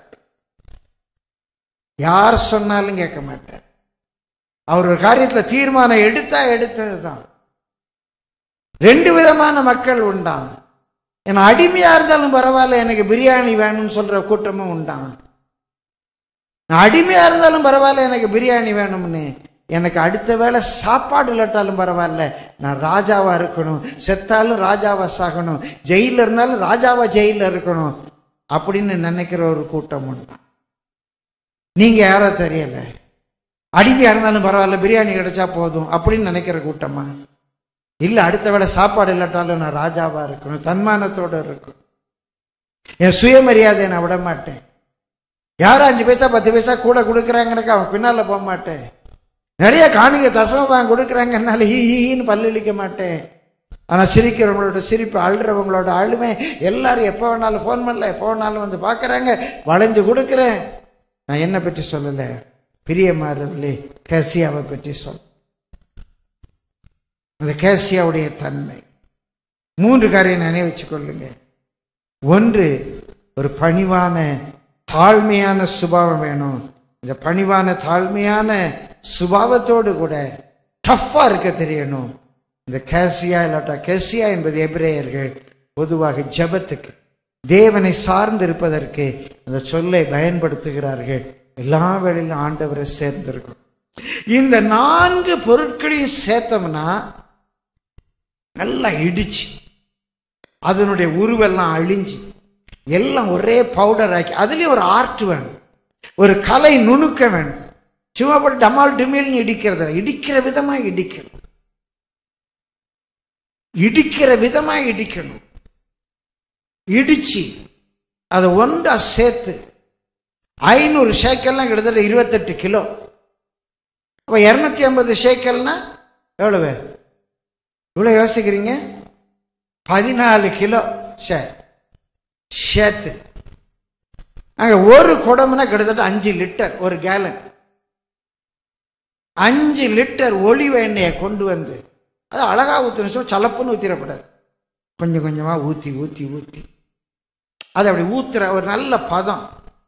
யார் சொன்னாலும் கேட்க மாட்டார் அவர் ஒரு காரியத்துல தீர்மானம் எடுத்தா எடுத்ததுதான் ரெண்டு விதமான மக்கள் உண்டான் என் அடிமையா இருந்தாலும் பரவாயில்ல எனக்கு பிரியாணி வேணும்னு சொல்ற கூட்டமும் உண்டான் நான் அடிமையா இருந்தாலும் பரவாயில்ல எனக்கு பிரியாணி வேணும்னு எனக்கு அடுத்த வேளை சாப்பாடு இல்லாட்டாலும் பரவாயில்ல நான் ராஜாவா இருக்கணும் செத்தாலும் ராஜாவா சாகணும் ஜெயில இருந்தாலும் ராஜாவா ஜெயில இருக்கணும் அப்படின்னு நினைக்கிற ஒரு கூட்டம் உண்டு நீங்க யாரோ தெரியல அடிமையா இருந்தாலும் பரவாயில்ல பிரியாணி கிடைச்சா போதும் அப்படின்னு நினைக்கிற கூட்டமா இல்ல அடுத்த வேளை சாப்பாடு இல்லாட்டாலும் நான் ராஜாவா இருக்கணும் தன்மானத்தோட இருக்கும் என் சுயமரியாதையை நான் விட மாட்டேன் யாரும் அஞ்சு பைசா பத்து பைசா கூட கொடுக்குறாங்கன்னு அவன் பின்னால போக மாட்டேன் நிறைய காணிக்க தசமபாகம் கொடுக்குறாங்கனால ஹீ ஹீன்னு பல்லளிக்க மாட்டேன் ஆனால் சிரிக்கிறவங்களோட சிரிப்பு அழுறவங்களோட அழுமை எல்லாரும் எப்போ வேணாலும் ஃபோன் பண்ணல எப்போ வேணாலும் வந்து பார்க்குறாங்க வளைஞ்சு கொடுக்குறேன் நான் என்ன பற்றி சொல்லலை பிரியமாறவில்லை கேசியாவை பற்றி சொல் அந்த கேசியாவுடைய தன்மை மூன்று காரியம் நினைவச்சு கொள்ளுங்க ஒன்று ஒரு பணிவான தாழ்மையான சுபாவம் வேணும் இந்த பணிவான தாழ்மையான சுபாவத்தோடு கூட டஃப்பா இருக்க தெரியணும் இந்த கேசியா இல்லாட்டா கேசியா என்பது எபிரேயர்கள் பொதுவாக ஜெபத்துக்கு தேவனை சார்ந்து இருப்பதற்கு அந்த சொல்லை பயன்படுத்துகிறார்கள் எல்லா வேளையிலும் ஆண்டவரை சேர்ந்திருக்கும் இந்த நான்கு பொருட்களையும் சேர்த்தோம்னா நல்லா இடிச்சு அதனுடைய உருவெல்லாம் அழிஞ்சு எல்லாம் ஒரே பவுடர் ஆக்கி அதுலயும் ஒரு ஆர்ட் வேணும் ஒரு கலை நுணுக்க வேணும் சும்மா போட்டு டமால் டுமில்னு இடிக்கிறது இல்ல. இடிக்கிற விதமா இடிக்கணும் இடிக்கிற விதமா இடிக்கணும் இடிச்சு அதை ஒன்றா சேர்த்து ஐநூறு ஷேக்கல்லாம் கிட்டத்தட்ட இருபத்தெட்டு கிலோ அப்போ இரநூத்தி ஐம்பது ஷேக்கல்னா எவ்வளவு இவ்வளோ யோசிக்கிறீங்க பதினாலு கிலோ சரி சேர்த்து அங்க ஒரு குடம்னா கிட்டத்தட்ட அஞ்சு லிட்டர் ஒரு கேலன் அஞ்சு லிட்டர் ஒளிவ எண்ணெயை கொண்டு வந்து அது அழகா ஊற்றணும் சொல்லி சலப்புன்னு ஊற்றிடக்கூடாது கொஞ்சம் கொஞ்சமா ஊற்றி ஊற்றி ஊற்றி அது அப்படி ஊத்துற ஒரு நல்ல பதம்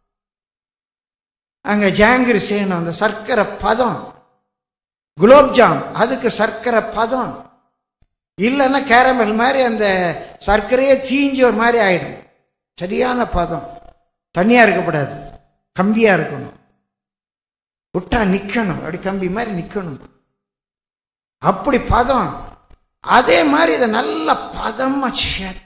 அங்க ஜாங்கிரி செய்யணும் அந்த சர்க்கரை பதம் குலோப்ஜாம் அதுக்கு சர்க்கரை பதம் இல்லைன்னா கேரமல் மாதிரி அந்த சர்க்கரையே தீஞ்ச ஒரு மாதிரி ஆயிடும் சரியான பதம் தண்ணியா இருக்கக்கூடாது கம்பியா இருக்கணும் விட்டா நிக்கணும் அப்படி கம்பி மாதிரி நிக்கணும் அப்படி பதம் அதே மாதிரி இதை நல்ல பதமா சேர்த்து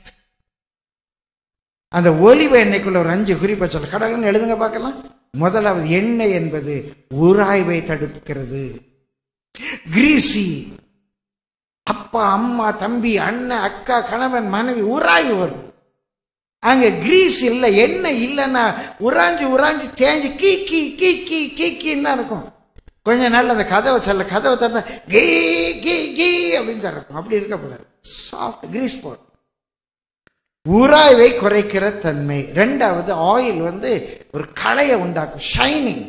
அந்த ஒலிவ எண்ணெய்க்குள்ள ஒரு அஞ்சு குறிப்பை சொல்ல கடல்னு எழுதுங்க பார்க்கலாம் முதலாவது எண்ணெய் என்பது உராய்வை தடுக்கிறது கிரீசி அப்பா அம்மா தம்பி அண்ணன் அக்கா கணவன் மனைவி உராய்வு வரும் அங்க கிரீஸ் இல்லை எண்ணெய் இல்லைன்னா உராஞ்சு உராஞ்சு தேஞ்சு கீ கீ கீ கீ கீ கீன்னு தான் இருக்கும் கொஞ்ச நாள் அந்த கதவை சொல்ல கதவை திறந்தா கீ கீ கீ அப்படின்னு தான் இருக்கும் அப்படி இருக்கக்கூடாது சாஃப்ட் கிரீஸ் போடும் உராய்வை குறைக்கிற தன்மை ரெண்டாவது ஆயில் வந்து ஒரு கலையை உண்டாக்கும் ஷைனிங்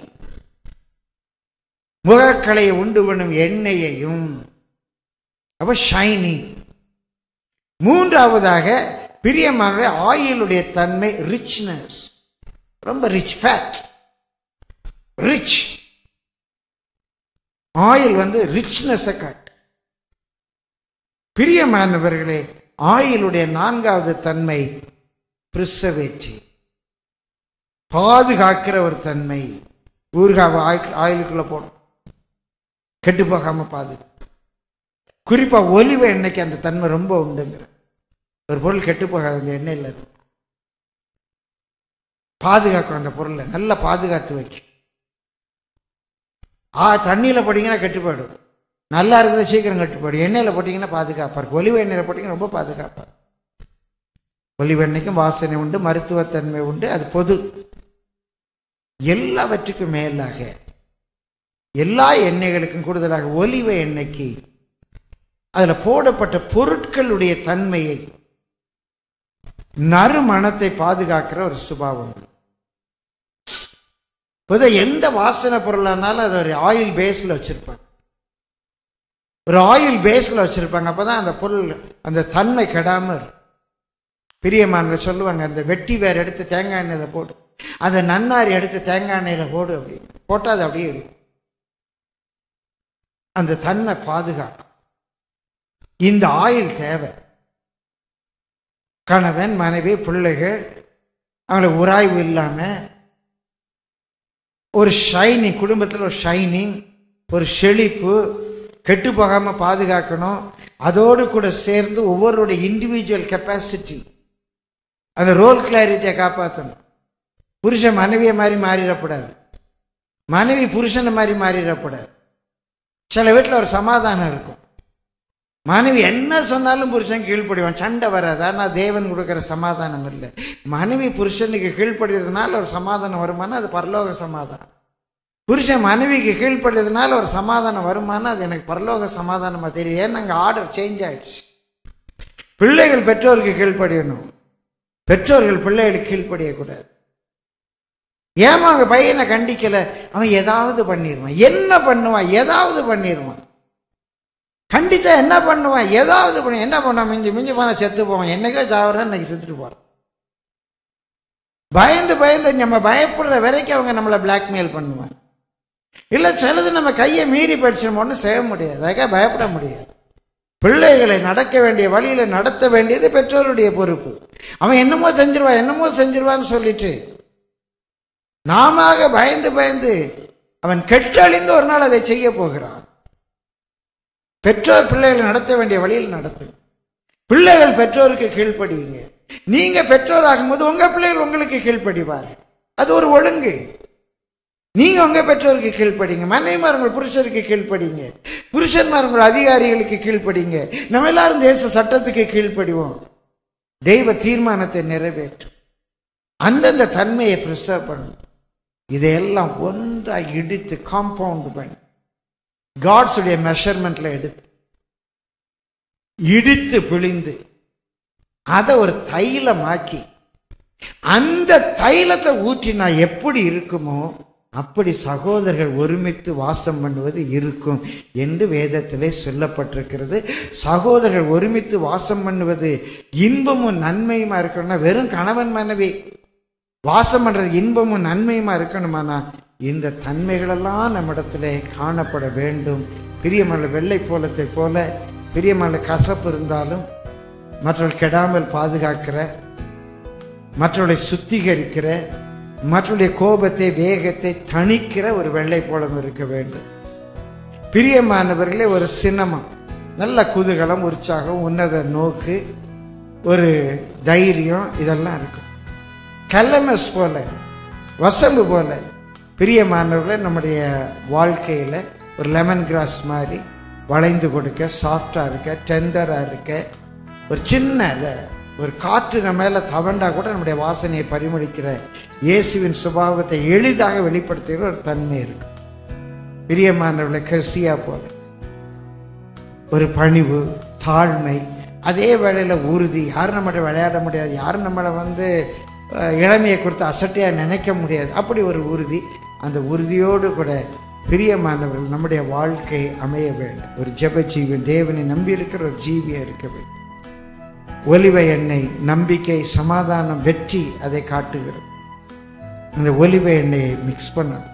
முகக்கலையை உண்டு பண்ணும் எண்ணெயையும் அப்ப ஷைனிங் மூன்றாவதாக பிரியமான ஆயிலுடைய தன்மை ரிச்னஸ் ரொம்ப ரிச் ஃபேட் ரிச் ஆயில் வந்து ரிச்னஸ் காட்டு பிரியமானவர்களே ஆயிலுடைய நான்காவது தன்மை பிரிசவேற்றி பாதுகாக்கிற ஒரு தன்மை ஊறுகாவை ஆயில் ஆயிலுக்குள்ள போடும் கெட்டு போகாம பாதுகா குறிப்பா ஒலிவ எண்ணெய்க்கு அந்த தன்மை ரொம்ப உண்டுங்கிற ஒரு பொருள் கெட்டு போகாது அந்த எண்ணெயில் இருக்கு. பாதுகாக்கும் அந்த பொருளை நல்லா பாதுகாத்து வைக்கும் ஆ தண்ணியில் போட்டிங்கன்னா கெட்டு போயிடும் நல்லா இருக்கிறது சீக்கிரம் கெட்டு போயிடும் எண்ணெயில் போட்டிங்கன்னா பாதுகாப்பாக இருக்கும் ஒலிவ எண்ணெயில் போட்டிங்கன்னா ரொம்ப பாதுகாப்பாக இருக்கும் ஒலிவ எண்ணெய்க்கும் வாசனை உண்டு மருத்துவத்தன்மை உண்டு அது பொது எல்லாவற்றுக்கும் மேலாக எல்லா எண்ணெய்களுக்கும் கூடுதலாக ஒலிவ எண்ணெய்க்கு அதில் போடப்பட்ட பொருட்களுடைய தன்மையை நறுமணத்தை பாதுகாக்கிற ஒரு சுபாவம் பொதுவா எந்த வாசனை பொருளானாலும் அது ஒரு ஆயில் பேஸில் வச்சிருப்பாங்க ஒரு ஆயில் பேஸில் வச்சிருப்பாங்க அப்பதான் அந்த பொருள் அந்த தன்மை கெடாம இருக்கும் பிரியமானவர் சொல்லுவாங்க அந்த வெட்டி வேர் எடுத்து தேங்காய் எண்ணெயில போடு அந்த நன்னாரி எடுத்து தேங்காய் எண்ணெயில போடு அப்படின்னு போட்டால் அது அப்படியே இருக்கும் அந்த தன்மை பாதுகாக்கும் இந்த ஆயில் தேவை கணவன் மனைவி பிள்ளைகள் அவங்கள உராய்வு இல்லாம ஒரு ஷைனிங் குடும்பத்தில் ஒரு ஷைனிங் ஒரு செழிப்பு கெட்டு போகாம பாதுகாக்கணும் அதோடு கூட சேர்ந்து ஒவ்வொருடைய இண்டிவிஜுவல் கெப்பாசிட்டி அந்த ரோல் கிளாரிட்டியை காப்பாற்றணும் புருஷன் மனைவியை மாதிரி மாறிடக்கூடாது மனைவி புருஷனை மாதிரி மாறிடக்கூடாது சில வீட்டில் ஒரு சமாதானம் இருக்கும் மனைவி என்ன சொன்னாலும் புருஷன் கீழ்ப்படிவான் சண்டை வராது ஆனால் தேவன் கொடுக்குற சமாதானம் இல்லை மனைவி புருஷனுக்கு கீழ்ப்படுறதுனால ஒரு சமாதானம் வருமானா அது பரலோக சமாதானம் புருஷன் மனைவிக்கு கீழ்ப்படுறதுனால ஒரு சமாதானம் வருமானா அது எனக்கு பரலோக சமாதானமா தெரியும் ஏன்னா அங்கே ஆர்டர் சேஞ்ச் ஆயிடுச்சு பிள்ளைகள் பெற்றோருக்கு கீழ்ப்படியணும் பெற்றோர்கள் பிள்ளைகளுக்கு கீழ்ப்படியக்கூடாது ஏமா அவங்க பையனை கண்டிக்கல அவன் ஏதாவது பண்ணிடுவான் என்ன பண்ணுவான் ஏதாவது பண்ணிடுவான் கண்டிச்சா என்ன பண்ணுவான் ஏதாவது பண்ணி என்ன பண்ணுவான் மிஞ்சி மிஞ்சி போனா செத்து போவான் என்னைக்கோ சாவறான் இன்னைக்கு செத்துட்டு போறான் பயந்து பயந்து நம்ம பயப்படுற வரைக்கும் அவங்க நம்மளை பிளாக்மெயில் பண்ணுவாங்க இல்லை சிலது நம்ம கையை மீறி படிச்சிருமோன்னு செய்ய முடியாது அதுக்காக பயப்பட முடியாது பிள்ளைகளை நடக்க வேண்டிய வழியில நடத்த வேண்டியது பெற்றோருடைய பொறுப்பு அவன் என்னமோ செஞ்சிருவான் என்னமோ செஞ்சிருவான்னு சொல்லிட்டு நாம பயந்து பயந்து அவன் கெட்டழிந்து ஒரு நாள் அதை செய்ய போகிறான் பெற்றோர் பிள்ளைகளை நடத்த வேண்டிய வழியில் நடத்து பிள்ளைகள் பெற்றோருக்கு கீழ்ப்படியுங்க நீங்க பெற்றோர் ஆகும்போது உங்க பிள்ளைகள் உங்களுக்கு கீழ்ப்படிவார் அது ஒரு ஒழுங்கு நீங்க உங்க பெற்றோருக்கு கீழ்ப்படிங்க மனைவிமார் உங்கள் புருஷருக்கு கீழ்ப்படிங்க புருஷன்மார் உங்கள் அதிகாரிகளுக்கு கீழ்ப்படிங்க நம்ம எல்லாரும் தேச சட்டத்துக்கு கீழ்ப்படிவோம் தெய்வ தீர்மானத்தை நிறைவேற்றும் அந்தந்த தன்மையை ப்ரிசர்வ் பண்ணும் இதையெல்லாம் ஒன்றா இடித்து காம்பவுண்ட் பண்ணி காட்ஸுடைய மெஷர்மெண்ட்ல எடுத்து இடித்து பிழிந்து அதை ஒரு தைலமாக்கி அந்த தைலத்தை ஊற்றினா எப்படி இருக்குமோ அப்படி சகோதரர்கள் ஒருமித்து வாசம் பண்ணுவது இருக்கும் என்று வேதத்திலே சொல்லப்பட்டிருக்கிறது சகோதரர்கள் ஒருமித்து வாசம் பண்ணுவது இன்பமும் நன்மையுமா இருக்கணும்னா வெறும் கணவன் மனைவி வாசம் பண்றது இன்பமும் நன்மையுமா இருக்கணுமானா இந்த தன்மைகளெல்லாம் நம்மிடத்திலே காணப்பட வேண்டும் பிரியமல்ல வெள்ளை போலத்தை போல பிரியமல்ல கசப்பு இருந்தாலும் மற்றவர்கள் கெடாமல் பாதுகாக்கிற மற்றவர்களை சுத்திகரிக்கிற மற்றவருடைய கோபத்தை வேகத்தை தணிக்கிற ஒரு வெள்ளை போலம் இருக்க வேண்டும் பிரியமானவர்களே ஒரு சினமம் நல்ல குதூகலம் உற்சாகம் உன்னத நோக்கு ஒரு தைரியம் இதெல்லாம் இருக்கும் கல்லமஸ் போல வசம்பு போல பிரியமானவர்களே நம்முடைய வாழ்க்கையில் ஒரு லெமன் கிராஸ் மாதிரி வளைந்து கொடுக்க சாஃப்டாக இருக்க டெண்டராக இருக்க ஒரு சின்ன இத- ஒரு காற்று நம்ம மேலே தவண்டா கூட நம்முடைய வாசனையை பரிமளிக்கிற இயேசுவின் சுபாவத்தை எளிதாக வெளிப்படுத்துகிற ஒரு தன்மை இருக்கு பிரியமானவர்களை கசியா போல ஒரு பணிவு தாழ்மை அதே வேளையில் உறுதி யாரும் நம்மகிட்ட விளையாட முடியாது யாரும் நம்மளை வந்து அஹ், இளமையை கொடுத்து அசட்டையாக நினைக்க முடியாது அப்படி ஒரு உறுதி அந்த உறுதியோடு கூட பிரியமானவர்கள் நம்முடைய வாழ்க்கை அமைய வேண்டும் ஒரு ஜெப ஜீவன் தேவனை நம்பி இருக்கிற ஒரு ஜீவியா இருக்க வேண்டும் ஒலிவ எண்ணெய் நம்பிக்கை சமாதானம் வெற்றி அதை காட்டுகிறது அந்த ஒலிவ எண்ணெயை மிக்ஸ் பண்ணணும்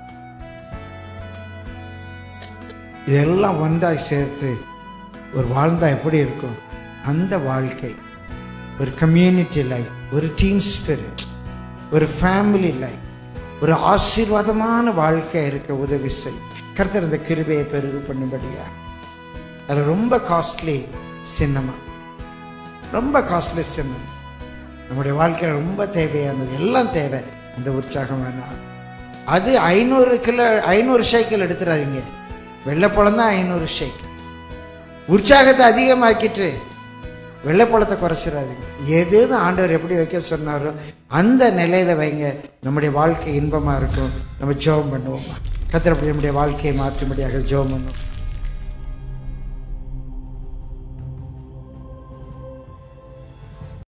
இதெல்லாம் ஒன்றாய் சேர்த்து ஒரு வாழ்ந்தா எப்படி இருக்கும் அந்த வாழ்க்கை ஒரு கம்யூனிட்டி லைஃப் ஒரு டீம் ஸ்பிரிட் ஒரு ஃபேமிலி லைஃப் ஒரு ஆசீர்வாதமான வாழ்க்கை இருக்க உதவி செய் கர்த்தர் இந்த கிருபையை பெருகு பண்ணும்படியா அது ரொம்ப காஸ்ட்லி சின்னமா ரொம்ப காஸ்ட்லி சின்னம் நம்முடைய வாழ்க்கையில் ரொம்ப தேவையானது எல்லாம் தேவை அந்த உற்சாகம் வேணாம் அது ஐநூறு கிலோ ஐநூறு ஷேக்கில் எடுத்துடாதீங்க வெள்ளைப்பழம் தான் ஐநூறு ஷேக் உற்சாகத்தை அதிகமாக்கிட்டு வெள்ளைப்பழத்தை குறைச்சிடாதீங்க எது எது ஆண்டவர் எப்படி வைக்க சொன்னாரோ அந்த நிலையில வைங்க நம்முடைய வாழ்க்கை இன்பமா இருக்கும் நம்ம ஜெபம் பண்ணுவோமா கத்திர நம்முடைய வாழ்க்கையை மாற்றும்படியாக ஜெபம் பண்ணுவோம்